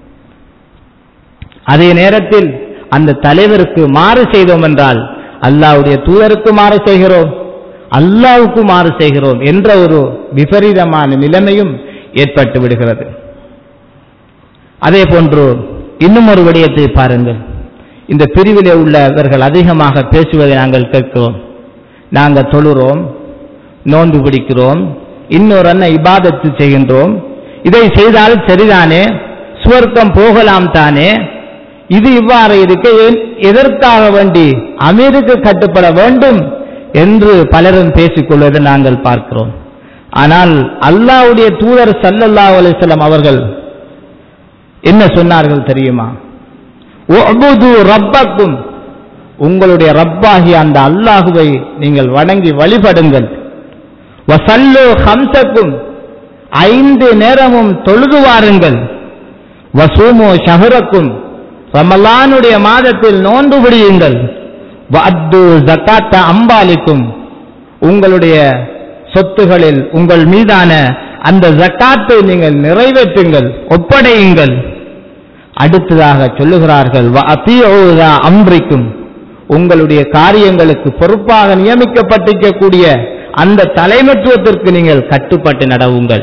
அதே நேரத்தில் அந்த தலைவருக்கு மாறு செய்தோம் என்றால் அல்லாஹ்வுடைய தூதருக்கு மாறு செய்கிறோம் அல்லாஹ்வுக்கு மாறு செய்கிறோம் என்ற ஒரு விபரீதமான நிலைமையும் ஏற்பட்டு விடுகிறது அதே போன்று இன்னும் ஒரு விடயத்தை பாருங்கள் இந்த பிரிவிலே உள்ளவர்கள் அதிகமாக பேசுவதை நாங்கள் கேட்கிறோம் நாங்கள் தொழுறோம் நோன்பு பிடிக்கிறோம் இன்னொரு அண்ணன் இபாதத்து செய்கின்றோம் இதை செய்தால் சரிதானே சுவர்க்கம் போகலாம் தானே இது இவ்வாறு இருக்க ஏன்- எதற்காக வேண்டி அமீருக்கு கட்டுப்பட வேண்டும் என்று பலரும் பேசிக்கொள்வதை நாங்கள் பார்க்கிறோம் ஆனால் அல்லாஹ்வுடைய தூதர் ஸல்லல்லாஹு அலைஹி வஸல்லம் அவர்கள் என்ன சொன்னார்கள் தெரியுமா உஅ்புது ரப்பக்கும் உங்களுடைய ரப்பாகிய அந்த அல்லாஹுவை நீங்கள் வணங்கி வழிபடுங்கள் வசல்லு ஹம்சக்கும் ஐந்து நேரமும் தொழுது வாருங்கள் வசூமு ஷஹரக்கும் ரமலானுடைய மாதத்தில் நோன்பு பிடியுங்கள் வஅத்து ஜக்காத்த அம்பாலிக்கும் உங்களுடைய சொத்துகளில் உங்கள் மீதான அந்த ஜக்காத்தை நீங்கள் நிறைவேற்றுங்கள் ஒப்படையுங்கள் அடுத்ததாக சொல்லுகிறார்கள் வஅத்தீஉ அம்ரிக்கும் உங்களுடைய காரியங்களுக்கு பொறுப்பாக நியமிக்கப்பட்டிருக்கக்கூடிய அந்த தலைமைத்துவத்திற்கு நீங்கள் கட்டுப்பட்டு நடவுங்கள்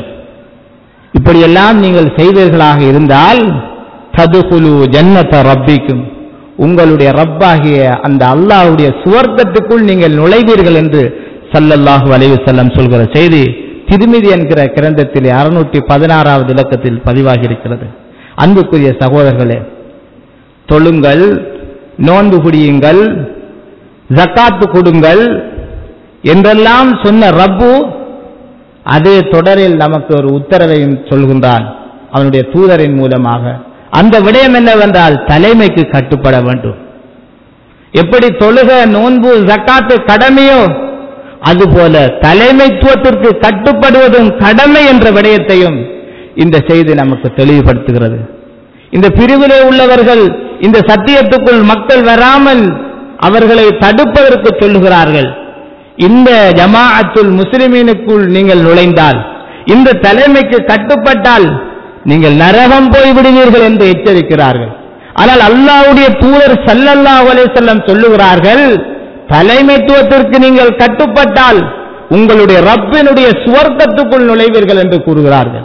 இப்படியெல்லாம் நீங்கள் செய்வீர்களாக இருந்தால் ததுகுலு ஜன்னத ரப்பிக்கும் உங்களுடைய ரப்பாகிய அந்த அல்லாஹ்வுடைய சுவர்க்கத்துக்குள் நீங்கள் நுழைவீர்கள் என்று ஸல்லல்லாஹு அலைஹி வஸல்லம் சொல்கிற செய்தி திருமிதி என்கிற கிரந்தத்திலே அறுநூற்றி பதினாறாவது இலக்கத்தில் பதிவாகி இருக்கிறது அன்புக்குரிய சகோதரர்களே தொழுங்கள் நோன்பு குடியுங்கள் ஜக்காத்து கொடுங்கள் என்றெல்லாம் சொன்ன ரப்பு அதே தொடரில் நமக்கு ஒரு உத்தரவையும் சொல்கின்றான் அவனுடைய தூதரின் மூலமாக அந்த விடயம் என்னவென்றால் தலைமைக்கு கட்டுப்பட வேண்டும் எப்படி தொழுக நோன்பு ஜக்காத்து கடமையோ அதுபோல தலைமைத்துவத்திற்கு கட்டுப்படுவதும் கடமை என்ற விடயத்தையும் இந்த செய்தி நமக்கு தெளிவுபடுத்துகிறது இந்த பிரிவிலே உள்ளவர்கள் இந்த சத்தியத்துக்குள் மக்கள் வராமல் அவர்களை தடுப்பதற்கு சொல்லுகிறார்கள் இந்த ஜமாஅத்துல் முஸ்லிமீனுக்குள் நீங்கள் நுழைந்தால் இந்த தலைமைக்கு கட்டுப்பட்டால் நீங்கள் நரகம் போய்விடுவீர்கள் என்று எச்சரிக்கிறார்கள் ஆனால் அல்லாஹ்வுடைய தூதர் ஸல்லல்லாஹு அலைஹி வஸல்லம் சொல்லுகிறார்கள் தலைமைத்துவத்திற்கு நீங்கள் கட்டுப்பட்டால் உங்களுடைய ரப்பினுடைய சுவர்க்கத்துக்குள் நுழைவீர்கள் என்று கூறுகிறார்கள்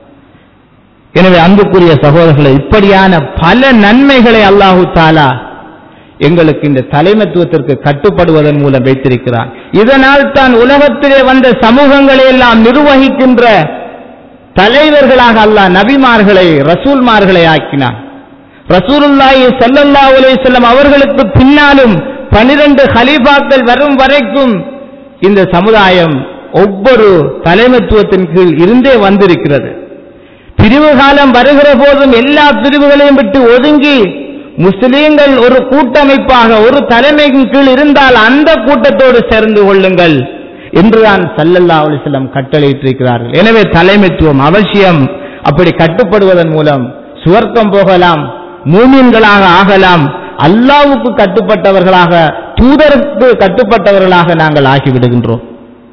எனவே அன்புக்குரிய சகோதரர்களை இப்படியான பல நன்மைகளை அல்லாஹு தாலா எங்களுக்கு இந்த தலைமைத்துவத்திற்கு கட்டுப்படுவதன் மூலம் வைத்திருக்கிறான் இதனால் தான் உலகத்திலே வந்த சமூகங்களை எல்லாம் நிர்வகிக்கின்ற தலைவர்களாக அல்லாஹ் நபிமார்களை ரசூல்மார்களை ஆக்கினான் ரசூலுல்லாஹி ஸல்லல்லாஹு அலைஹி வஸல்லம் அவர்களுக்கு பின்னாலும் பனிரெண்டு ஹலீஃபாக்கள் வரும் வரைக்கும் இந்த சமுதாயம் ஒவ்வொரு தலைமைத்துவத்தின் கீழ் இருந்தே வந்திருக்கிறது பிரிவு காலம் வருகிற போதும் எல்லா பிரிவுகளையும் விட்டு ஒதுங்கி முஸ்லீம்கள் ஒரு கூட்டமைப்பாக ஒரு தலைமையின் கீழ் இருந்தால் அந்த கூட்டத்தோடு சேர்ந்து கொள்ளுங்கள் என்றுதான் சல்லல்லா அலிஸ்லம் கட்டளையிட்டிருக்கிறார்கள் எனவே தலைமைத்துவம் அவசியம் அப்படி கட்டுப்படுவதன் மூலம் சுவர்க்கம் போகலாம் மூமின்களாக ஆகலாம் அல்லாவுக்கு கட்டுப்பட்டவர்களாக தூதருக்கு கட்டுப்பட்டவர்களாக நாங்கள் ஆகிவிடுகின்றோம்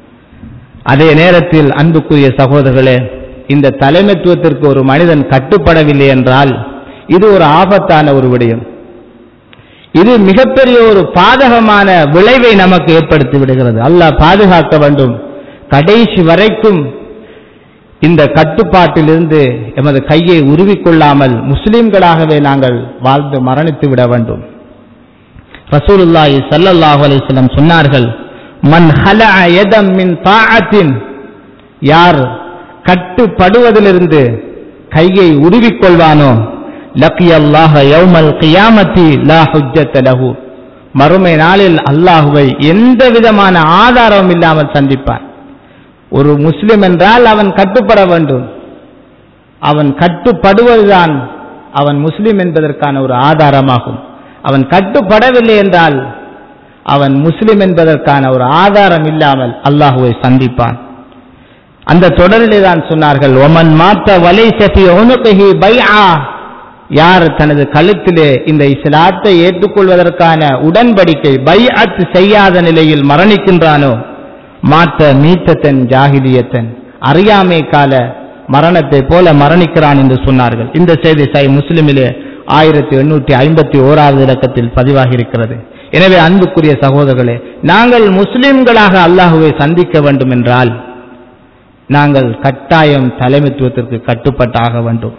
அதே நேரத்தில் அன்புக்குரிய சகோதரர்களே இந்த தலைமைத்துவத்திற்கு ஒரு மனிதன் கட்டுப்படவில்லை என்றால் இது ஒரு ஆபத்தான ஒரு விடயம் இது மிகப்பெரிய ஒரு பாதகமான விளைவை நமக்கு ஏற்படுத்தி விடுகிறது அல்லாஹ் பாதுகாக்க வேண்டும் கடைசி வரைக்கும் இந்த கட்டுப்பாட்டிலிருந்து எமது கையை உருவிக்கொள்ளாமல் முஸ்லிம்களாகவே நாங்கள் வாழ்ந்து மரணித்து விட வேண்டும் ரசூலுல்லாஹி ஸல்லல்லாஹு அலைஹி வஸல்லம் சொன்னார்கள் மன் ஹலஅ யதம் மின் தாஅத்தின் யார் கட்டுப்படுவதிலிருந்து கையை உருவிக்கொள்வானோ லக்கிய அல்லாஹ யௌமல் கியாமத்தி லா ஹுஜ்ஜத்த லஹு மறுமை நாளில் அல்லாஹுவை எந்த விதமான ஆதாரமும் இல்லாமல் சந்திப்பான் ஒரு முஸ்லிம் என்றால் அவன் கட்டுப்பட வேண்டும் அவன் கட்டுப்படுவதுதான் அவன் முஸ்லிம் என்பதற்கான ஒரு ஆதாரமாகும் அவன் கட்டுப்படவில்லை என்றால் அவன் முஸ்லிம் என்பதற்கான ஒரு ஆதாரம் இல்லாமல் அல்லாஹுவை சந்திப்பான் அந்த தொடரிலே தான் சொன்னார்கள் ஒமன் மாத்த வலை சஃபி ஒனுகி பைஆ யார் தனது கழுத்திலே இந்த இஸ்லாத்தை ஏற்றுக்கொள்வதற்கான உடன்படிக்கை பைஅத் செய்யாத நிலையில் மரணிக்கின்றானோ மாத்த மீத்தத்தன் ஜாகிலியத்தன் அறியாமை கால மரணத்தை போல மரணிக்கிறான் என்று சொன்னார்கள் இந்த செய்தி சை முஸ்லிமிலே ஆயிரத்தி எண்ணூற்றி ஐம்பத்தி ஓராவது இலக்கத்தில் பதிவாகி இருக்கிறது எனவே அன்புக்குரிய சகோதரர்களே நாங்கள் முஸ்லிம்களாக அல்லாஹுவை சந்திக்க வேண்டும் என்றால் நாங்கள் கட்டாயம் தலைமைத்துவத்திற்கு கட்டுப்பட்டாக வேண்டும்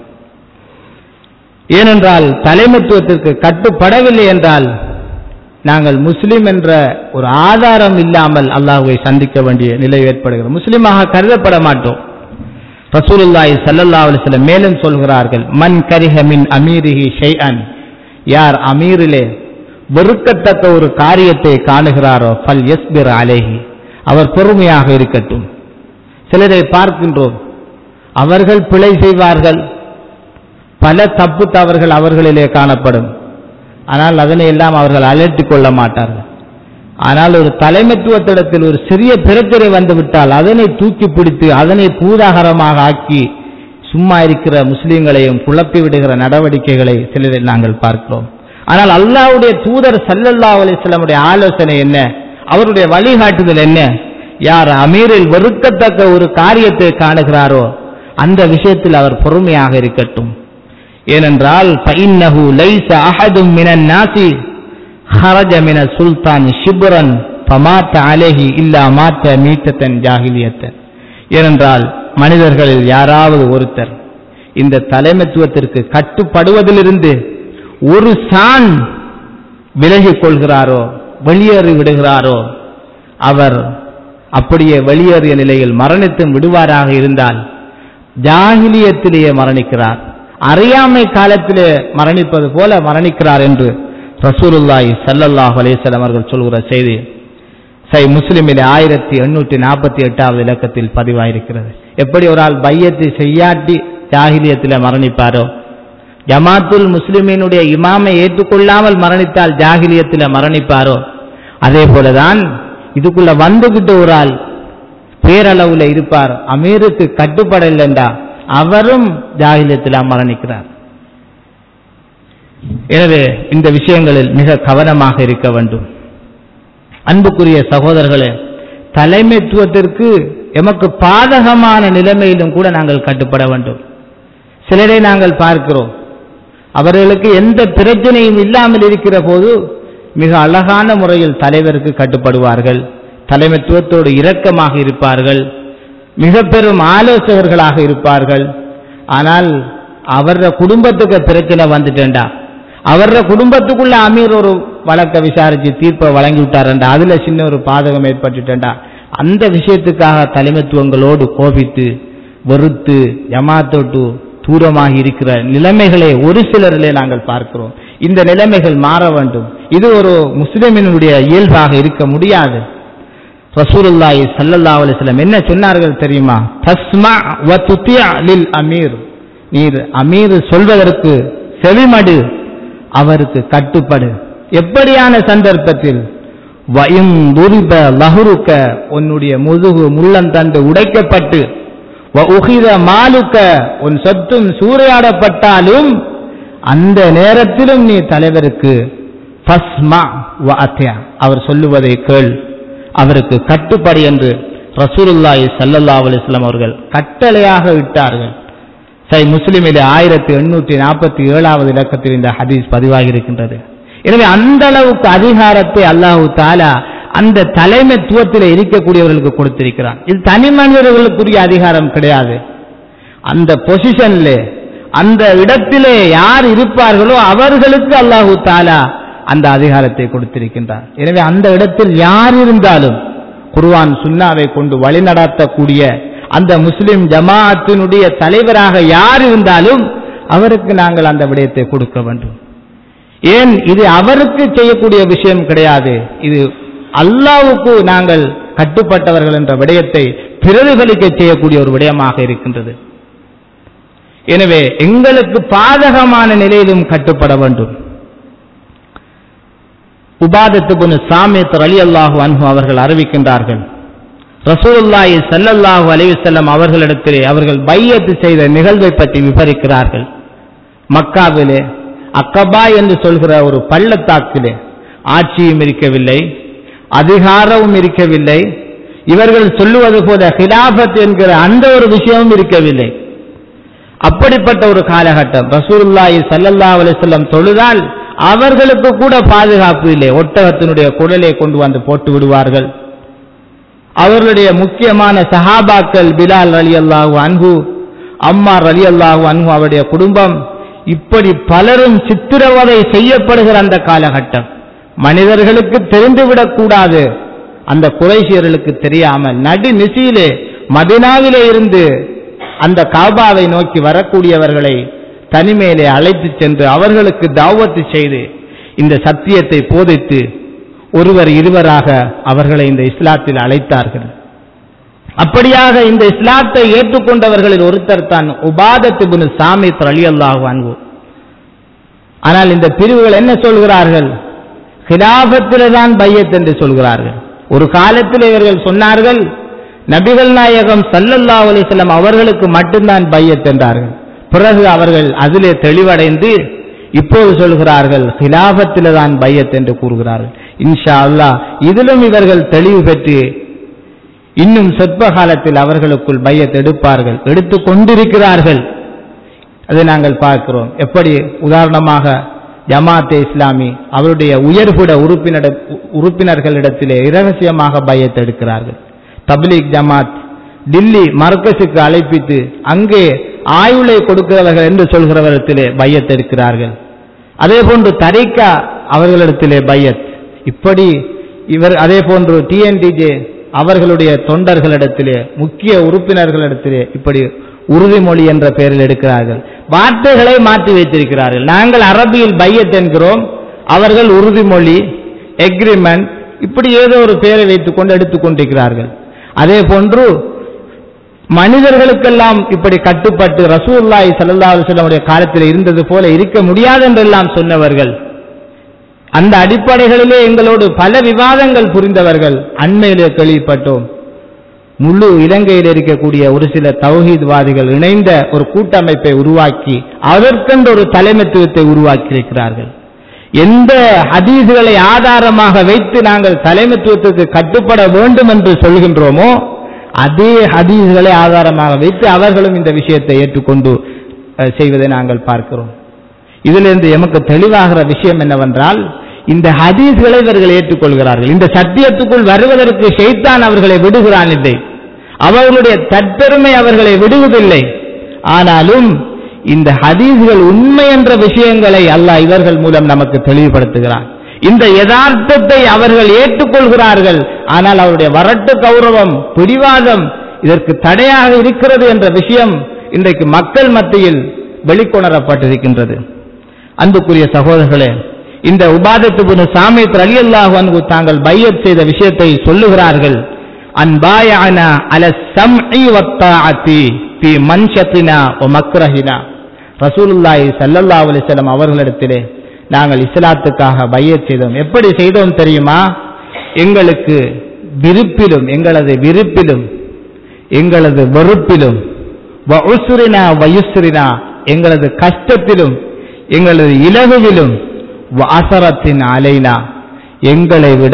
ஏனென்றால் தலைமைத்துவத்திற்கு கட்டுப்படவில்லை என்றால் நாங்கள் முஸ்லிம் என்ற ஒரு ஆதாரம் இல்லாமல் அல்லாஹுவை சந்திக்க வேண்டிய நிலை ஏற்படுகிறது முஸ்லிமாக கருதப்பட மாட்டோம் ரசூலுல்லாஹி ஸல்லல்லாஹு அலைஹி வஸல்லம் மேலும் சொல்கிறார்கள் மன் கரிஹ மின் அமீரிஹி ஷைஅன் யார் அமீரிலே வெறுக்கத்தக்க ஒரு காரியத்தை காணுகிறாரோ ஃபல் யஸ்பிர் அலைஹி அவர் பொறுமையாக இருக்கட்டும் சிலரை பார்க்கின்றோம் அவர்கள் பிழை செய்வார்கள் பல தப்பு தவறுகள் அவர்களிலே காணப்படும் ஆனால் அதனை எல்லாம் அவர்கள் அலட்டிக் கொள்ள மாட்டார்கள் ஆனால் ஒரு தலைமைத்துவத்திடத்தில் ஒரு சிறிய பிரச்சனை வந்துவிட்டால் அதனை தூக்கி பிடித்து அதனை பூதாகரமாக ஆக்கி சும்மா இருக்கிற முஸ்லீம்களையும் குழப்பி விடுகிற நடவடிக்கைகளை சிலரில் நாங்கள் பார்க்கிறோம் ஆனால் அல்லாஹ்வுடைய தூதர் சல்லல்லா அலிஸ்லமுடைய ஆலோசனை என்ன அவருடைய வழிகாட்டுதல் என்ன யார் அமீரில் வெறுக்கத்தக்க ஒரு காரியத்தை காணுகிறாரோ அந்த விஷயத்தில் அவர் பொறுமையாக இருக்கட்டும் ஏனென்றால் ஃபைன்னஹு லைஸ அஹதும் மினன் நாசி خرج من السلطان شبرا فمات عليه إلا مات ميتة جاهلية ஏனென்றால் மனிதர்களில் யாராவது ஒருத்தர் இந்த தலைமைத்துவத்திற்கு கட்டுப்படுவதிலிருந்து ஒரு சான் விலகிக் கொள்கிறாரோ வெளியேறி விடுகிறாரோ அவர் அப்படியே வெளியேறிய நிலையில் மரணித்தும் விடுவாராக இருந்தால் ஜாகிலியத்திலேயே மரணிக்கிறார் அறியாமை காலத்திலே மரணிப்பது போல மரணிக்கிறார் என்று ரசூலுல்லாஹி ஸல்லல்லாஹு அலைஹி வஸல்லம் அவர்கள் சொல்கிற செய்தி சை முஸ்லிமிலே ஆயிரத்தி எண்ணூற்றி நாற்பத்தி எட்டாவது இலக்கத்தில் பதிவாயிருக்கிறது எப்படி ஒரு ஆள் பையத்தை செய்யாட்டி ஜாகிலியத்தில் மரணிப்பாரோ ஜமாத்துல் முஸ்லிமினுடைய இமாமை ஏற்றுக்கொள்ளாமல் மரணித்தால் ஜாகிலியத்தில் மரணிப்பாரோ அதே போலதான் இதுக்குள்ள வந்துகிட்ட ஒரு ஆள் பேரளவுல இருப்பார் அமீருக்கு கட்டுப்படலைண்டா அவரும் ஜாகிலியத்தில் மரணிக்கிறார் எனவே இந்த விஷயங்களில் மிக கவனமாக இருக்க வேண்டும் அன்புக்குரிய சகோதரர்களே தலைமைத்துவத்திற்கு எமக்கு பாதகமான நிலைமையிலும் கூட நாங்கள் கட்டுப்பட வேண்டும் சிலரை நாங்கள் பார்க்கிறோம் அவர்களுக்கு எந்த பிரச்சனையும் இல்லாமல் இருக்கிற போது மிக அழகான முறையில் தலைவருக்கு கட்டுப்படுவார்கள் தலைமைத்துவத்தோடு இரக்கமாக இருப்பார்கள் மிக பெரும் ஆலோசகர்களாக இருப்பார்கள் ஆனால் அவர குடும்பத்துக்கு பிரச்சனை வந்துட்டேன்டா அவர குடும்பத்துக்குள்ள அமீர் ஒரு வழக்க விசாரிச்சு தீர்ப்பை வழங்கி விட்டாரண்டா அதுல சின்ன ஒரு பாதகம் ஏற்பட்டுட்டேன்டா அந்த விஷயத்துக்காக தலைமைத்துவங்களோடு கோபித்து வெறுத்து ஜமாத்தோட்டு தூரமாகி இருக்கிற நிலைமைகளை ஒரு சிலரிலே நாங்கள் பார்க்கிறோம் இந்த நிலைமைகள் மாற வேண்டும் இது ஒரு முஸ்லிமினுடைய இயல்பாக இருக்க முடியாது ரசூலுல்லாஹி ஸல்லல்லாஹு அலைஹி வஸல்லம் என்ன சொன்னார்கள் தெரியுமா தஸ்மா வ துத்தியா லில் அமீர் நீர் அமீர் சொல்வதற்கு செவிமடு அவருக்கு கட்டுப்படு எப்படியான சந்தர்ப்பத்தில் வயும் துரிப லஹுருக்க உன்னுடைய முதுகு முள்ளந்தண்டு உடைக்கப்பட்டு வ உகித மாலுக்க உன் சொத்தும் சூறையாடப்பட்டாலும் அந்த நேரத்திலும் நீ தலைவருக்கு ஃபஸ்மா வ அத்யா அவர் சொல்லுவதை கேள் அவருக்கு கட்டுப்படி என்று ரசூலுல்லாஹி ஸல்லல்லாஹு அலைஹி வஸல்லம் அவர்கள் கட்டளையாக விட்டார்கள் சை முஸ்லிமிலே ஆயிரத்தி எண்ணூற்றி நாற்பத்தி ஏழாவது இலக்கத்தில் இந்த ஹதீஸ் பதிவாகி இருக்கின்றது எனவே அந்த அளவுக்கு அதிகாரத்தை அல்லாஹு தாலா அந்த தலைமைத்துவத்தில் இருக்கக்கூடியவர்களுக்கு கொடுத்திருக்கிறான் இது தனி மனிதர்களுக்குரிய அதிகாரம் கிடையாது அந்த பொசிஷன்ல அந்த இடத்திலே யார் இருப்பார்களோ அவர்களுக்கு அல்லாஹு தாலா அந்த அதிகாரத்தை கொடுத்திருக்கின்றார் எனவே அந்த இடத்தில் யார் இருந்தாலும் குர்ஆன் சுன்னாவை கொண்டு வழிநடத்தக்கூடிய அந்த முஸ்லிம் ஜமாஅத்தினுடைய தலைவராக யார் இருந்தாலும் அவருக்கு நாங்கள் அந்த விடயத்தை கொடுக்க வேண்டும் ஏன் இது அவருக்கு செய்யக்கூடிய விஷயம் கிடையாது இது அல்லாவுக்கு நாங்கள் கட்டுப்பட்டவர்கள் என்ற விடயத்தை பிரதிபலிக்க செய்யக்கூடிய ஒரு விடயமாக இருக்கின்றது எனவே எங்களுக்கு பாதகமான நிலையிலும் கட்டுப்பட வேண்டும் உபாதத்து புனு சாமித் அலி அல்லாஹு அன்ஹு அவர்கள் அறிவிக்கின்றார்கள் ரசூலுல்லாஹி ஸல்லல்லாஹு அலைஹி வஸல்லம் அவர்களிடத்திலே அவர்கள் பையத்து செய்த நிகழ்வை பற்றி விவரிக்கிறார்கள் மக்காவிலே அக்கபா என்று சொல்கிற ஒரு பள்ளத்தாக்கிலே ஆட்சியும் இருக்கவில்லை அதிகாரமும் இருக்கவில்லை இவர்கள் சொல்லுவது போல ஹிலாபத் என்கிற அந்த ஒரு விஷயமும் இருக்கவில்லை அப்படிப்பட்ட ஒரு காலகட்டம் ரசூலுல்லாஹி ஸல்லல்லாஹு அலைஹி வஸல்லம் தொழுதால் அவர்களுக்கு கூட பாதுகாப்பு இல்லை ஒட்டகத்தினுடைய குடலை கொண்டு வந்து போட்டு விடுவார்கள் அவர்களுடைய முக்கியமான சஹாபாக்கள் பிலால் அலி அல்லாஹு அன்ஹு அம்மார் அலி அல்லாஹு அன்ஹு அவருடைய குடும்பம் இப்படி பலரும் சித்திரவதை செய்யப்படுகிற அந்த காலகட்டம் மனிதர்களுக்கு தெரிந்துவிடக் கூடாது அந்த குறைசியர்களுக்கு தெரியாமல் நடு நிசியிலே மதினாவிலே இருந்து அந்த காபாவை நோக்கி வரக்கூடியவர்களை தனிமையிலே அழைத்துச் சென்று அவர்களுக்கு தாவத்து செய்து இந்த சத்தியத்தை போதித்து ஒருவர் இருவராக அவர்களை இந்த இஸ்லாத்தில் அழைத்தார்கள் அப்படியாக இந்த இஸ்லாத்தை ஏற்றுக்கொண்டவர்களில் ஒருத்தர் தான் உபாதத்து பின் சாமித் அலி அல்லாஹு அன்பு ஆனால் இந்த பிரிவுகள் என்ன சொல்கிறார்கள் ஹிலாபத்திலே தான் பையத் என்று சொல்கிறார்கள் ஒரு காலத்தில் இவர்கள் சொன்னார்கள் நபிகள் நாயகம் சல்லல்லாஹு அலிஸ்லாம் அவர்களுக்கு மட்டும்தான் பையத் என்றார்கள் பிறகு அவர்கள் அதிலே தெளிவடைந்து இப்போது சொல்கிறார்கள் ஹிலாபத்திலே தான் பையத் என்று கூறுகிறார்கள் இன்ஷா அல்லாஹ் இதிலும் இவர்கள் தெளிவு பெற்று இன்னும் சொற்ப காலத்தில் அவர்களுக்குள் பையத் எடுப்பார்கள் எடுத்துக் கொண்டிருக்கிறார்கள் அதை நாங்கள் பார்க்கிறோம் எப்படி உதாரணமாக ஜமாத்தே இஸ்லாமி அவருடைய உயர்புட உறுப்பினர் உறுப்பினர்களிடத்திலே இரகசியமாக பையத் எடுக்கிறார்கள் தப்லீக் ஜமாத் டில்லி மர்கஸுக்கு அழைப்பித்து அங்கே ஆயுளை கொடுக்கிறவர்கள் என்று சொல்கிறவரிடத்திலே பையத் எடுக்கிறார்கள் அதே போன்று தரிக்கா அவர்களிடத்திலே பையத் இப்படி இவர் அதே போன்று டிஎன்டிஜே அவர்களுடைய தொண்டர்களிடத்திலே முக்கிய உறுப்பினர்களிடத்திலே இப்படி உறுதிமொழி என்ற பெயரில் எடுக்கிறார்கள் வார்த்தைகளை மாற்றி வைத்திருக்கிறார்கள் நாங்கள் அரபியில் பையத் என்கிறோம் அவர்கள் உறுதிமொழி எக்ரிமெண்ட் இப்படி ஏதோ ஒரு பெயரை வைத்துக் கொண்டு எடுத்துக் கொண்டிருக்கிறார்கள் அதே போன்று மனிதர்களுக்கெல்லாம் இப்படி கட்டுப்பட்டு ரசூல்லாய் சல்லா அலுவலமுடைய காலத்தில் இருந்தது போல இருக்க முடியாது என்றெல்லாம் சொன்னவர்கள் அந்த அடிப்படைகளிலே எங்களோடு பல விவாதங்கள் புரிந்தவர்கள் அண்மையிலே கேள்விப்பட்டோம் முழு இலங்கையில் இருக்கக்கூடிய ஒரு சில தௌஹீத்வாதிகள் இணைந்த ஒரு கூட்டமைப்பை உருவாக்கி அதற்கென்று ஒரு தலைமைத்துவத்தை உருவாக்கி இருக்கிறார்கள் எந்த ஹதீஸ்களை ஆதாரமாக வைத்து நாங்கள் தலைமைத்துவத்துக்கு கட்டுப்பட வேண்டும் என்று சொல்கின்றோமோ அதே ஹதீஸ்களை ஆதாரமாக வைத்து அவர்களும் இந்த விஷயத்தை ஏற்றுக்கொண்டு அஹ், செய்வதை நாங்கள் பார்க்கிறோம் இதிலிருந்து எமக்கு தெளிவாகிற விஷயம் என்னவென்றால் இந்த ஹதீஸ்களை இவர்கள் ஏற்றுக்கொள்கிறார்கள் இந்த சத்தியத்துக்குள் வருவதற்கு ஷைத்தான் அவர்களை விடுகிறான் இல்லை அவர்களுடைய தற்பெருமை அவர்களை விடுவதில்லை ஆனாலும் இந்த ஹதீஸ்கள் உண்மை என்ற விஷயங்களை அல்லாஹ் இவர்கள் மூலம் நமக்கு தெளிவுபடுத்துகிறான் இந்த யதார்த்தத்தை அவர்கள் ஏற்றுக்கொள்கிறார்கள் ஆனால் அவருடைய வரட்டு கௌரவம் பிடிவாதம் இதற்கு தடையாக இருக்கிறது என்ற விஷயம் இன்றைக்கு மக்கள் மத்தியில் வெளிக்கொணரப்பட்டிருக்கின்றது அன்புக்குரிய சகோதரர்களே இந்த உபாதத்து சாமித் அலி அல்லாஹ் அன்கு தாங்கள் பையத் செய்த விஷயத்தை சொல்லுகிறார்கள் அன்பாயான அல சம்இ வத்தாஅத்தி பி மன்ஷத்தினா ஒ மக்ரஹினா ரசூலுல்லாஹி ஸல்லல்லாஹு அலைஹி வஸல்லம் அவர்களிடத்திலே நாங்கள் இஸ்லாத்துக்காக பையத் செய்தோம் எப்படி செய்தோம் தெரியுமா எங்களுக்கு விருப்பிலும் எங்களது விருப்பிலும் எங்களது வெறுப்பிலும் வஉஸ்ரினா வயுஸ்ரினா எங்களது கஷ்டத்திலும் எங்களது இலகுவிலும் வாசரத்தின் அலைனா எங்களை விட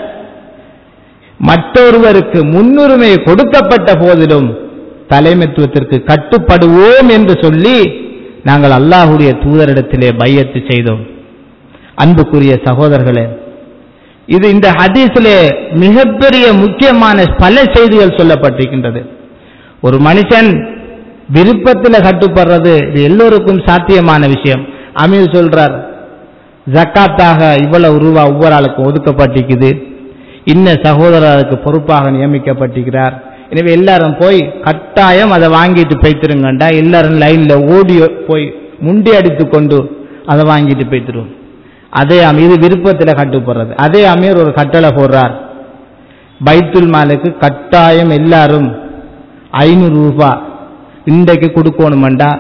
மற்றொருவருக்கு முன்னுரிமை கொடுக்கப்பட்ட போதிலும் தலைமைத்துவத்திற்கு கட்டுப்படுவோம் என்று சொல்லி நாங்கள் அல்லாஹுடைய தூதரிடத்திலே பையத்து செய்தோம் அன்புக்குரிய சகோதரர்களே இது இந்த ஹதீஸிலே மிகப்பெரிய முக்கியமான பல செய்திகள் சொல்லப்பட்டிருக்கின்றது ஒரு மனுஷன் விருப்பத்தில் கட்டுப்படுறது இது எல்லோருக்கும் சாத்தியமான விஷயம் அமீர் சொல்றார் ஜக்காத்தாக இவ்வளவு ரூபா ஒவ்வொரு ஆளுக்கும் ஒதுக்கப்பட்டிருக்குது இன்ன சகோதரர் அதுக்கு பொறுப்பாக நியமிக்கப்பட்டிருக்கிறார் எனவே எல்லாரும் போய் கட்டாயம் அதை வாங்கிட்டு போய்த்திருங்கண்டா எல்லாரும் லைன்ல ஓடி போய் முண்டி அடித்து கொண்டு அதை வாங்கிட்டு போய்த்திரும் அதே அமீர் இது விருப்பத்தில் கட்டுப்படுறது அதே அமீர் ஒரு கட்டளை போடுறார் பைத்துல் மாலுக்கு கட்டாயம் எல்லாரும் ஐநூறு ரூபாய் இன்றைக்கு கொடுக்கணுமெண்டா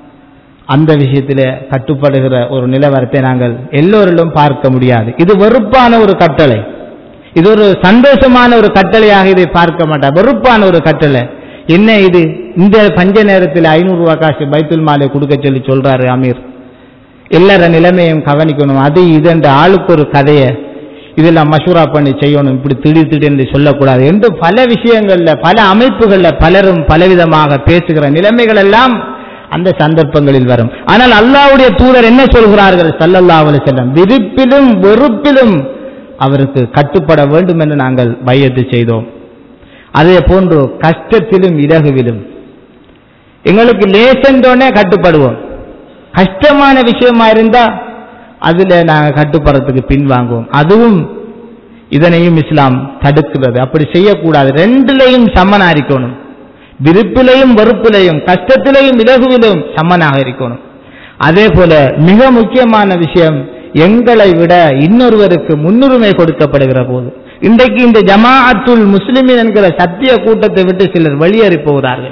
அந்த விஷயத்தில் கட்டுப்படுகிற ஒரு நிலவரத்தை நாங்கள் எல்லோரிலும் பார்க்க முடியாது இது வெறுப்பான ஒரு கட்டளை இது ஒரு சந்தோஷமான ஒரு கட்டளையாக இதை பார்க்க மாட்டா வெறுப்பான ஒரு கட்டளை என்ன இது இந்த பஞ்ச நேரத்தில் ஐநூறு ரூபாய் காசு பைத்துல் மாலை கொடுக்க சொல்லி சொல்றாரு அமீர் எல்லார நிலைமையும் கவனிக்கணும் அது இது என்ற ஆளுக்கு ஒரு கதையை இதெல்லாம் மசூரா பண்ணி செய்யணும் இப்படி திடீர் திடீர்னு சொல்லக்கூடாது என்று பல விஷயங்கள்ல பல அமைப்புகள்ல பலரும் பலவிதமாக பேசுகிற நிலைமைகள் எல்லாம் அந்த சந்தர்ப்பங்களில் வரும் ஆனால் அல்லாஹ்வுடைய தூதர் என்ன சொல்கிறார்கள் ஸல்லல்லாஹு அலைஹி வஸல்லம் விருப்பிலும் வெறுப்பிலும் அவருக்கு கட்டுப்பட வேண்டும் என்று நாங்கள் பையத்து செய்தோம் அதே போன்று கஷ்டத்திலும் இலகுவிலும் எங்களுக்கு லேசென்றோனே கட்டுப்படுவோம் கஷ்டமான விஷயமா இருந்தா அதுல நாங்க கட்டுப்படுறதுக்கு பின்வாங்குவோம் அதுவும் இதனையும் இஸ்லாம் தடுக்கிறது அப்படி செய்யக்கூடாது ரெண்டுலையும் சமனா இருக்கணும் விருப்பிலையும் வெறுப்பிலையும் கஷ்டத்திலையும் இலகுவிலும் சமனாக இருக்கணும் அதே போல மிக முக்கியமான விஷயம் எங்களை விட இன்னொருவருக்கு முன்னுரிமை கொடுக்கப்படுகிற போது இன்றைக்கு இந்த ஜமாஅத்துல் முஸ்லிமின் என்கிற சத்திய கூட்டத்தை விட்டு சிலர் வெளியேறி போகிறார்கள்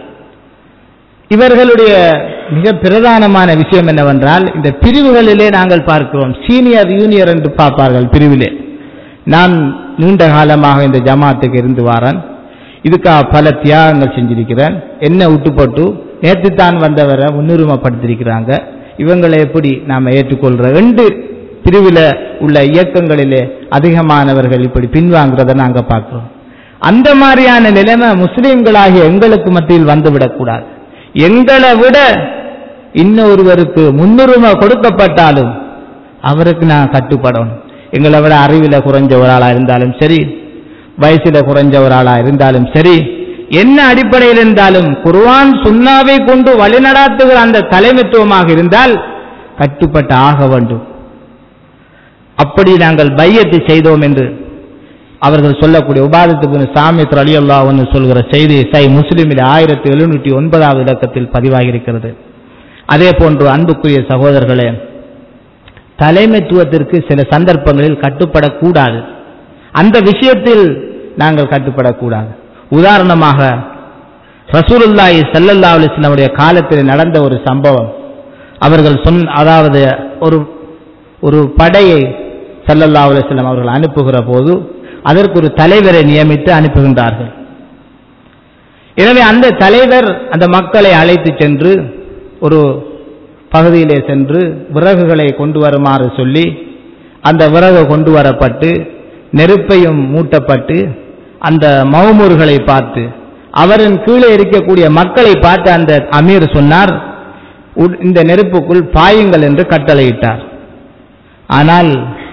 இவர்களுடைய மிக பிரதானமான விஷயம் என்னவென்றால் இந்த பிரிவுகளிலே நாங்கள் பார்க்கிறோம் சீனியர் ஜூனியர் என்று பார்ப்பார்கள் பிரிவிலே நான் நீண்ட காலமாக இந்த ஜமாத்துக்கு இருந்து வாரன் இதுக்காக பல தியாகங்கள் செஞ்சிருக்கிறேன் என்ன விட்டுப்பட்டு நேற்று தான் வந்தவரை முன்னுரிமைப்படுத்தியிருக்கிறாங்க இவங்களை எப்படி நாம் ஏற்றுக்கொள்ற ரெண்டு பிரிவில் உள்ள இயக்கங்களிலே அதிகமானவர்கள் இப்படி பின்வாங்கிறத நாங்கள் பார்க்கிறோம் அந்த மாதிரியான நிலைமை முஸ்லிம்களாகிய எங்களுக்கு மத்தியில் வந்துவிடக்கூடாது எங்களை விட இன்னொருவருக்கு முன்னுரிமை கொடுக்கப்பட்டாலும் அவருக்கு நான் கட்டுப்படணும் எங்களை விட அறிவில் குறைஞ்ச ஒரு ஆளா இருந்தாலும் சரி வயசுல குறைஞ்ச ஒரு ஆளா இருந்தாலும் சரி என்ன அடிப்படையில் இருந்தாலும் குர்ஆன் சுன்னாவை கொண்டு வழிநடாத்துகிற அந்த தலைமைத்துவமாக இருந்தால் கட்டுப்பட்டு ஆக வேண்டும் அப்படி நாங்கள் பையத்தை செய்தோம் என்று அவர்கள் சொல்லக்கூடிய உபாதத்துக்கு சாமியத் அலி அல்லாஹ் சொல்கிற செய்தி சை முஸ்லிமில் ஆயிரத்தி எழுநூற்றி ஒன்பதாவது இலக்கத்தில் பதிவாகியிருக்கிறது அதே போன்று அன்புக்குரிய சகோதரர்களே தலைமைத்துவத்திற்கு சில சந்தர்ப்பங்களில் கட்டுப்படக்கூடாது அந்த விஷயத்தில் நாங்கள் கட்டுப்படக்கூடாது உதாரணமாக ரசூலுல்லாஹி ஸல்லல்லாஹு அலைஹி வஸல்லமுடைய காலத்தில் நடந்த ஒரு சம்பவம் அவர்கள் சொன் அதாவது ஒரு ஒரு படையை ஸல்லல்லாஹு அலைஹி வஸல்லம் அவர்கள் அனுப்புகிற போது அதற்கு ஒரு தலைவரை நியமித்து அனுப்புகின்றார்கள் எனவே அந்த தலைவர் அந்த மக்களை அழைத்து சென்று ஒரு பகுதியிலே சென்று விறகுகளை கொண்டு வருமாறு சொல்லி அந்த விறகு கொண்டு வரப்பட்டு நெருப்பையும் மூட்டப்பட்டு அந்த மௌமூர்களை பார்த்து அவரின் கீழே இருக்கக்கூடிய மக்களை பார்த்து அந்த அமீர் சொன்னார் "உட்- இந்த நெருப்புக்குள் பாயுங்கள் என்று கட்டளையிட்டார் ஆனால்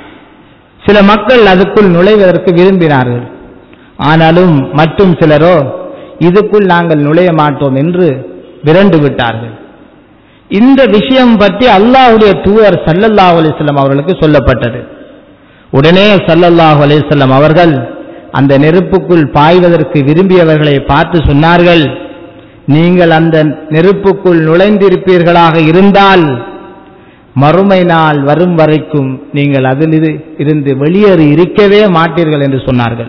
சில மக்கள் அதுக்குள் நுழைவதற்கு விரும்பினார்கள் ஆனாலும் மற்றும் சிலரோ இதுக்குள் நாங்கள் நுழைய மாட்டோம் என்று விரண்டு விட்டார்கள் இந்த விஷயம் பற்றி அல்லாஹ்வுடைய தூதர் சல்லல்லாஹு அலைஹி வஸல்லம் அவர்களுக்கு சொல்லப்பட்டது உடனே சல்லல்லாஹு அலைஹி வஸல்லம் அவர்கள் அந்த நெருப்புக்குள் பாய்வதற்கு விரும்பியவர்களை பார்த்து சொன்னார்கள் நீங்கள் அந்த நெருப்புக்குள் நுழைந்திருப்பீர்களாக இருந்தால் மறுமை நாள் வரும் வரைக்கும் நீங்கள் அதில் இரு- இருந்து வெளியேறி இருக்கவே மாட்டீர்கள் என்று சொன்னார்கள்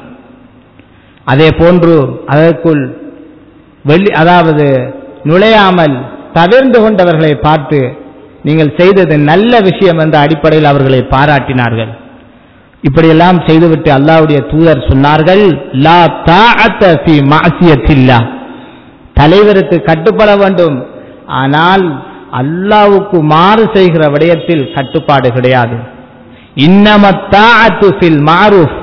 அதே போன்று அதற்குள் வெளி அதாவது நுழையாமல் தவிர்ந்து கொண்டவர்களை பார்த்து நீங்கள் செய்தது நல்ல விஷயம் என்ற அடிப்படையில் அவர்களை பாராட்டினார்கள் இப்படியெல்லாம் செய்துவிட்டு அல்லாஹ்வுடைய தூதர் சொன்னார்கள் லா தாஅத்த ஃபீ மஅசியத்தில்லாஹ் தலைவருக்கு கட்டுப்பட வேண்டும் ஆனால் அல்லாஹ்வுக்கு மாறு செய்கிற விடயத்தில் கட்டுப்பாடு கிடையாது இன்னமத்தாஅத்து ஃபில் மாரூஃப்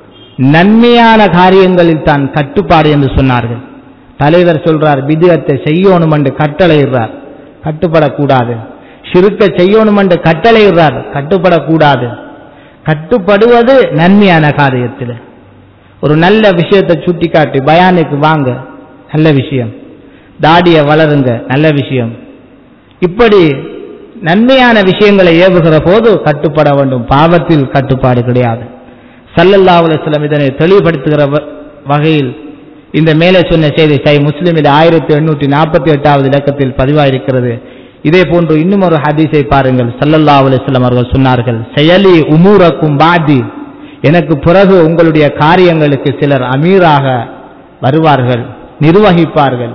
நன்மையான காரியங்களில் தான் கட்டுப்பாடு என்று சொன்னார்கள் தலைவர் சொல்றார் பிதுஅத்தை செய்யணும் என்று கட்டளையிடுறார் கட்டுப்படக்கூடாது ஷிருக்க செய்யணும் என்று கட்டளையிடுறார் கட்டுப்படக்கூடாது கட்டுப்படுவது நன்மையான காரியத்தில் ஒரு நல்ல விஷயத்தை சுட்டிக்காட்டி பயானுக்கு வாங்க நல்ல விஷயம் தாடியை வளருங்க நல்ல விஷயம் இப்படி நன்மையான விஷயங்களை ஏவுகிற போது கட்டுப்பட வேண்டும் பாவத்தில் கட்டுப்பாடு கிடையாது சல்லல்லாஹு அலைஹி வஸல்லம் இதனை தெளிவுபடுத்துகிற வ- வகையில் இந்த மேலே சொன்ன செய்தி சை முஸ்லிமில் ஆயிரத்தி எண்ணூற்றி நாற்பத்தி எட்டாவது இலக்கத்தில் பதிவாயிருக்கிறது இதே போன்று இன்னும் ஒரு ஹதீஸை பாருங்கள் சல்லல்லாஹு அலைஹி வஸல்லம் அவர்கள் சொன்னார்கள் செயலி உமூரக்கும் பாதி எனக்கு பிறகு உங்களுடைய காரியங்களுக்கு சிலர் அமீராக வருவார்கள் நிர்வகிப்பார்கள்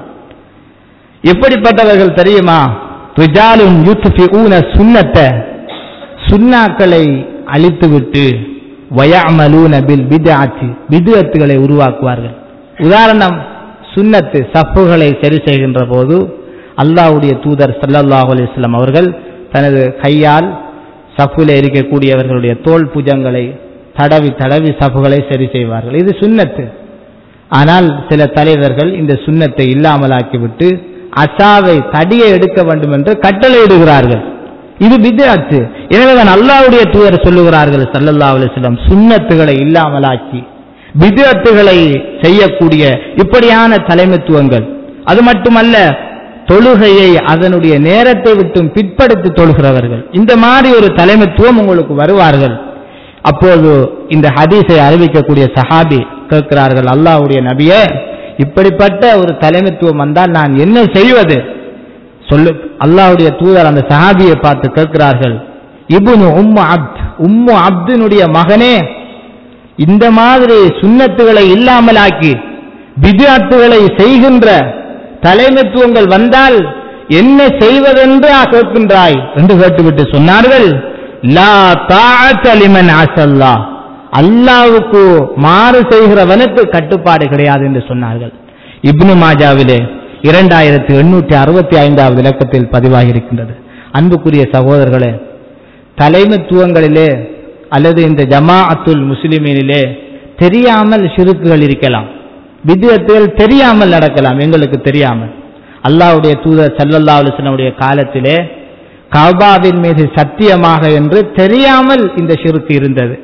எப்படிப்பட்டவர்கள் தெரியுமா ரிஜாலும் யுத்ஃபிஊன சுன்னத்தை சுன்னாக்களை அழித்துவிட்டு வயஅமலூன பில் பித்அத்தி பித்அத்துகளை உருவாக்குவார்கள் உதாரணம் சுன்னத்து சஃப்புகளை சரி செய்கின்ற போது அல்லாஹ்வுடைய தூதர் ஸல்லல்லாஹு அலைஹி வஸல்லம் அவர்கள் தனது கையால் சஃப்பில் இருக்கக்கூடியவர்களுடைய தோல் புஜங்களை தடவி தடவி சஃப்புகளை சரி செய்வார்கள் இது சுன்னத்து ஆனால் சில தலைவர்கள் இந்த சுன்னத்தை இல்லாமலாக்கிவிட்டு அசாவை தடியை எடுக்க வேண்டும் என்று கட்டளையிடுகிறார்கள் இது பித்அத்து எனவே தான் அல்லாஹ்வுடைய தூதர் சொல்லுகிறார்கள் ஸல்லல்லாஹு அலைஹி வஸல்லம் சுன்னத்துகளை இல்லாமலாக்கி பித்அத்துகளை செய்யக்கூடிய இப்படியான தலைமைத்துவங்கள் அது மட்டுமல்ல தொழுகையை அதனுடைய நேரத்தை விட்டும் பிற்படுத்தி தொழுகிறவர்கள் இந்த மாதிரி ஒரு தலைமைத்துவம் உங்களுக்கு வருவார்கள் அப்போது இந்த ஹதீஸை அறிவிக்கக்கூடிய சஹாபி கேட்கிறார்கள் அல்லாஹ்வுடைய நபியே இப்படிப்பட்ட ஒரு தலைமைத்துவம் வந்தால் நான் என்ன செய்வது சொல்லு அல்லாஹ்வுடைய தூதர் அந்த சஹாபியை பார்த்து கேட்கிறார்கள் இப்னு உம்மு அப்த் உம்மு அப்தினுடைய மகனே இந்த மாதிரி சுன்னத்துகளை இல்லாமலாக்கி பித்அத்துகளை செய்கின்ற தலைமைத்துவங்கள் வந்தால் என்ன செய்வதென்று கேட்கின்றாய் என்று கேட்டுவிட்டு சொன்னார்கள் லா தாஅத்த லிமன் அஸல்லா அல்லாஹ்வுக்கு மாறு செய்கிறவனுக்கு கட்டுப்பாடு கிடையாது என்று சொன்னார்கள் இப்னு மாஜாவிலே இரண்டாயிரத்தி எண்ணூற்றி அறுபத்தி ஐந்தாவது இலக்கத்தில் பதிவாகி இருக்கின்றது அன்புக்குரிய சகோதரர்களே தலைமைத்துவங்களிலே அல்லது இந்த ஜமாஅத்துல் முஸ்லிமீனிலே தெரியாமல் சிறுக்குகள் இருக்கலாம் வித்தியத்துகள் தெரியாமல் நடக்கலாம் எங்களுக்கு தெரியாமல் அல்லாஹ்வுடைய தூதர் ஸல்லல்லாஹு அலைஹி வஸல்லமுடைய காலத்திலே கபாவின் மீது சத்தியமாக என்று தெரியாமல் இந்த ஷிருக்கு இருந்தது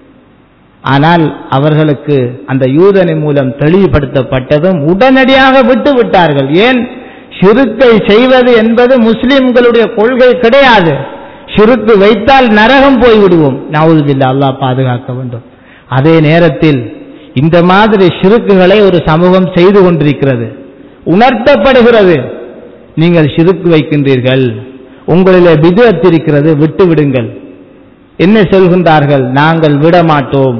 ஆனால் அவர்களுக்கு அந்த யூதனை மூலம் தெளிவுபடுத்தப்பட்டதும் உடனடியாக விட்டு விட்டார்கள் ஏன் ஷிருக்கை செய்வது என்பது முஸ்லிம்களுடைய கொள்கை கிடையாது ஷிருக்கு வைத்தால் நரகம் போய் விடுவோம் நவுதுபில்லா அல்லாஹ் பாதுகாக்க வேண்டும் அதே நேரத்தில் இந்த மாதிரி ஷிருக்குகளை ஒரு சமூகம் செய்து கொண்டிருக்கிறது உணர்த்தப்படுகிறது நீங்கள் ஷிருக்கு வைக்கின்றீர்கள் உங்களிலே பிதுவத் இருக்கிறது விட்டு விடுங்கள் என்ன சொல்கின்றார்கள் நாங்கள் விட மாட்டோம்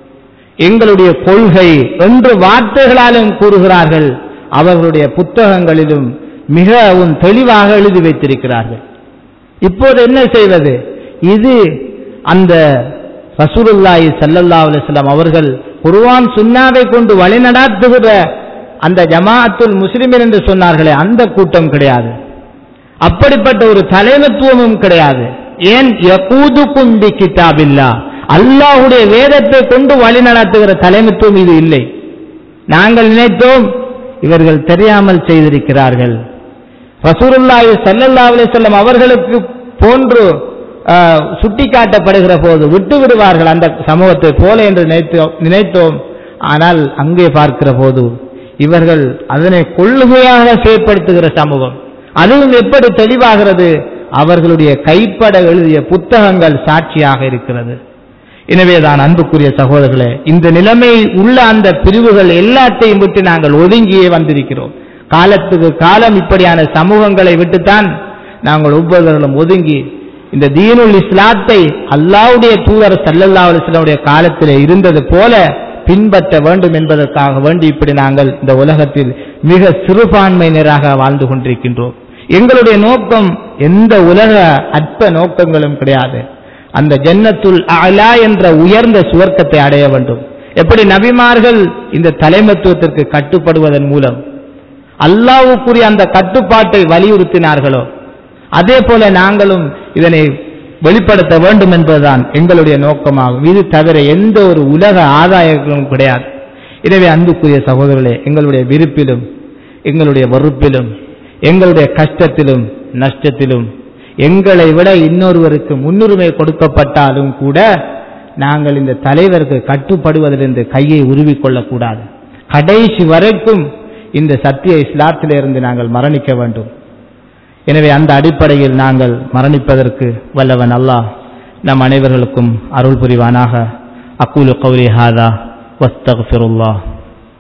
எங்களுடைய கொள்கை என்று வார்த்தைகளாலும் கூறுகிறார்கள் அவர்களுடைய புத்தகங்களிலும் மிகவும் தெளிவாக எழுதி வைத்திருக்கிறார்கள் இப்போது என்ன செய்வது இது அந்த ரசூலுல்லாஹி ஸல்லல்லாஹு அலைஹி வஸல்லம் அவர்கள் குர்ஆன் சுன்னாவை கொண்டு வழிநடாத்துகிற அந்த ஜமாஅத்துல் முஸ்லிமின் என்று சொன்னார்களே அந்த கூட்டம் கிடையாது அப்படிப்பட்ட ஒரு தலைமைத்துவமும் கிடையாது ஏன் யகூதுக்கும் பி கிதாபில்லா அல்லாஹ்வுடைய வேதத்தை கொண்டு வழி நடத்துகிற தலைமைத்துவம் இது இல்லை நாங்கள் நினைத்தோம் இவர்கள் தெரியாமல் செய்திருக்கிறார்கள் ரசூலுல்லாஹி ஸல்லல்லாஹு அலைஹி வஸல்லம் அவர்களுக்கு போன்று ஆஹ், சுட்டிக்காட்டப்படுகிற போது விட்டு விடுவார்கள் அந்த சமூகத்தை போல என்று நினைத்தோம் நினைத்தோம் ஆனால் அங்கே பார்க்கிற போது இவர்கள் அதனை கொள்கையாக செயற்படுத்துகிற சமூகம் அதுவும் எப்படி தெளிவாகிறது அவர்களுடைய கைப்பட எழுதிய புத்தகங்கள் சாட்சியாக இருக்கிறது எனவேதான் அன்புக்குரிய சகோதரர்களே இந்த நிலைமை உள்ள அந்த பிரிவுகள் எல்லாத்தையும் விட்டு நாங்கள் ஒதுங்கியே வந்திருக்கிறோம் காலத்துக்கு காலம் இப்படியான சமூகங்களை விட்டுத்தான் நாங்கள் ஒவ்வொருவர்களும் ஒதுங்கி இந்த தீனுல் இஸ்லாத்தை அல்லாவுடைய தூதர் சல்லல்லா அலிஸ்லாவுடைய காலத்திலே இருந்தது போல பின்பற்ற வேண்டும் என்பதற்காக வேண்டி இப்படி நாங்கள் இந்த உலகத்தில் மிக சிறுபான்மையினராக வாழ்ந்து கொண்டிருக்கின்றோம் எங்களுடைய நோக்கம் எந்த உலக அற்ப நோக்கங்களும் கிடையாது அந்த ஜன்னத்துல் அலா என்ற உயர்ந்த சுவர்க்கத்தை அடைய வேண்டும் எப்படி நபிமார்கள் இந்த தலைமத்துவத்திற்கு கட்டுப்படுவதன் மூலம் அல்லாவுக்குரிய அந்த கட்டுப்பாட்டை வலியுறுத்தினார்களோ அதே போல நாங்களும் இதனை வெளிப்படுத்த வேண்டும் என்பதுதான் எங்களுடைய நோக்கமாகும் இது தவிர எந்த ஒரு உலக ஆதாயங்களும் கிடையாது எனவே அன்புக்குரிய சகோதரர்களே எங்களுடைய விருப்பிலும் எங்களுடைய வறுப்பிலும் எங்களுடைய கஷ்டத்திலும் நஷ்டத்திலும் எங்களை விட இன்னொருவருக்கு முன்னுரிமை கொடுக்கப்பட்டாலும் கூட நாங்கள் இந்த தலைவருக்கு கட்டுப்படுவதிலிருந்து கையை உருவிக்கொள்ளக்கூடாது கடைசி வரைக்கும் இந்த சத்திய இஸ்லாத்திலிருந்து நாங்கள் மரணிக்க வேண்டும் எனவே அந்த அடிப்படையில் நாங்கள் மரணிப்பதற்கு வல்லவன் அல்லாஹ் நம் அனைவர்களுக்கும் அருள் புரிவானாக அக்கூலு கௌரி ஹாதா வஸ்தகுல்லாஹ்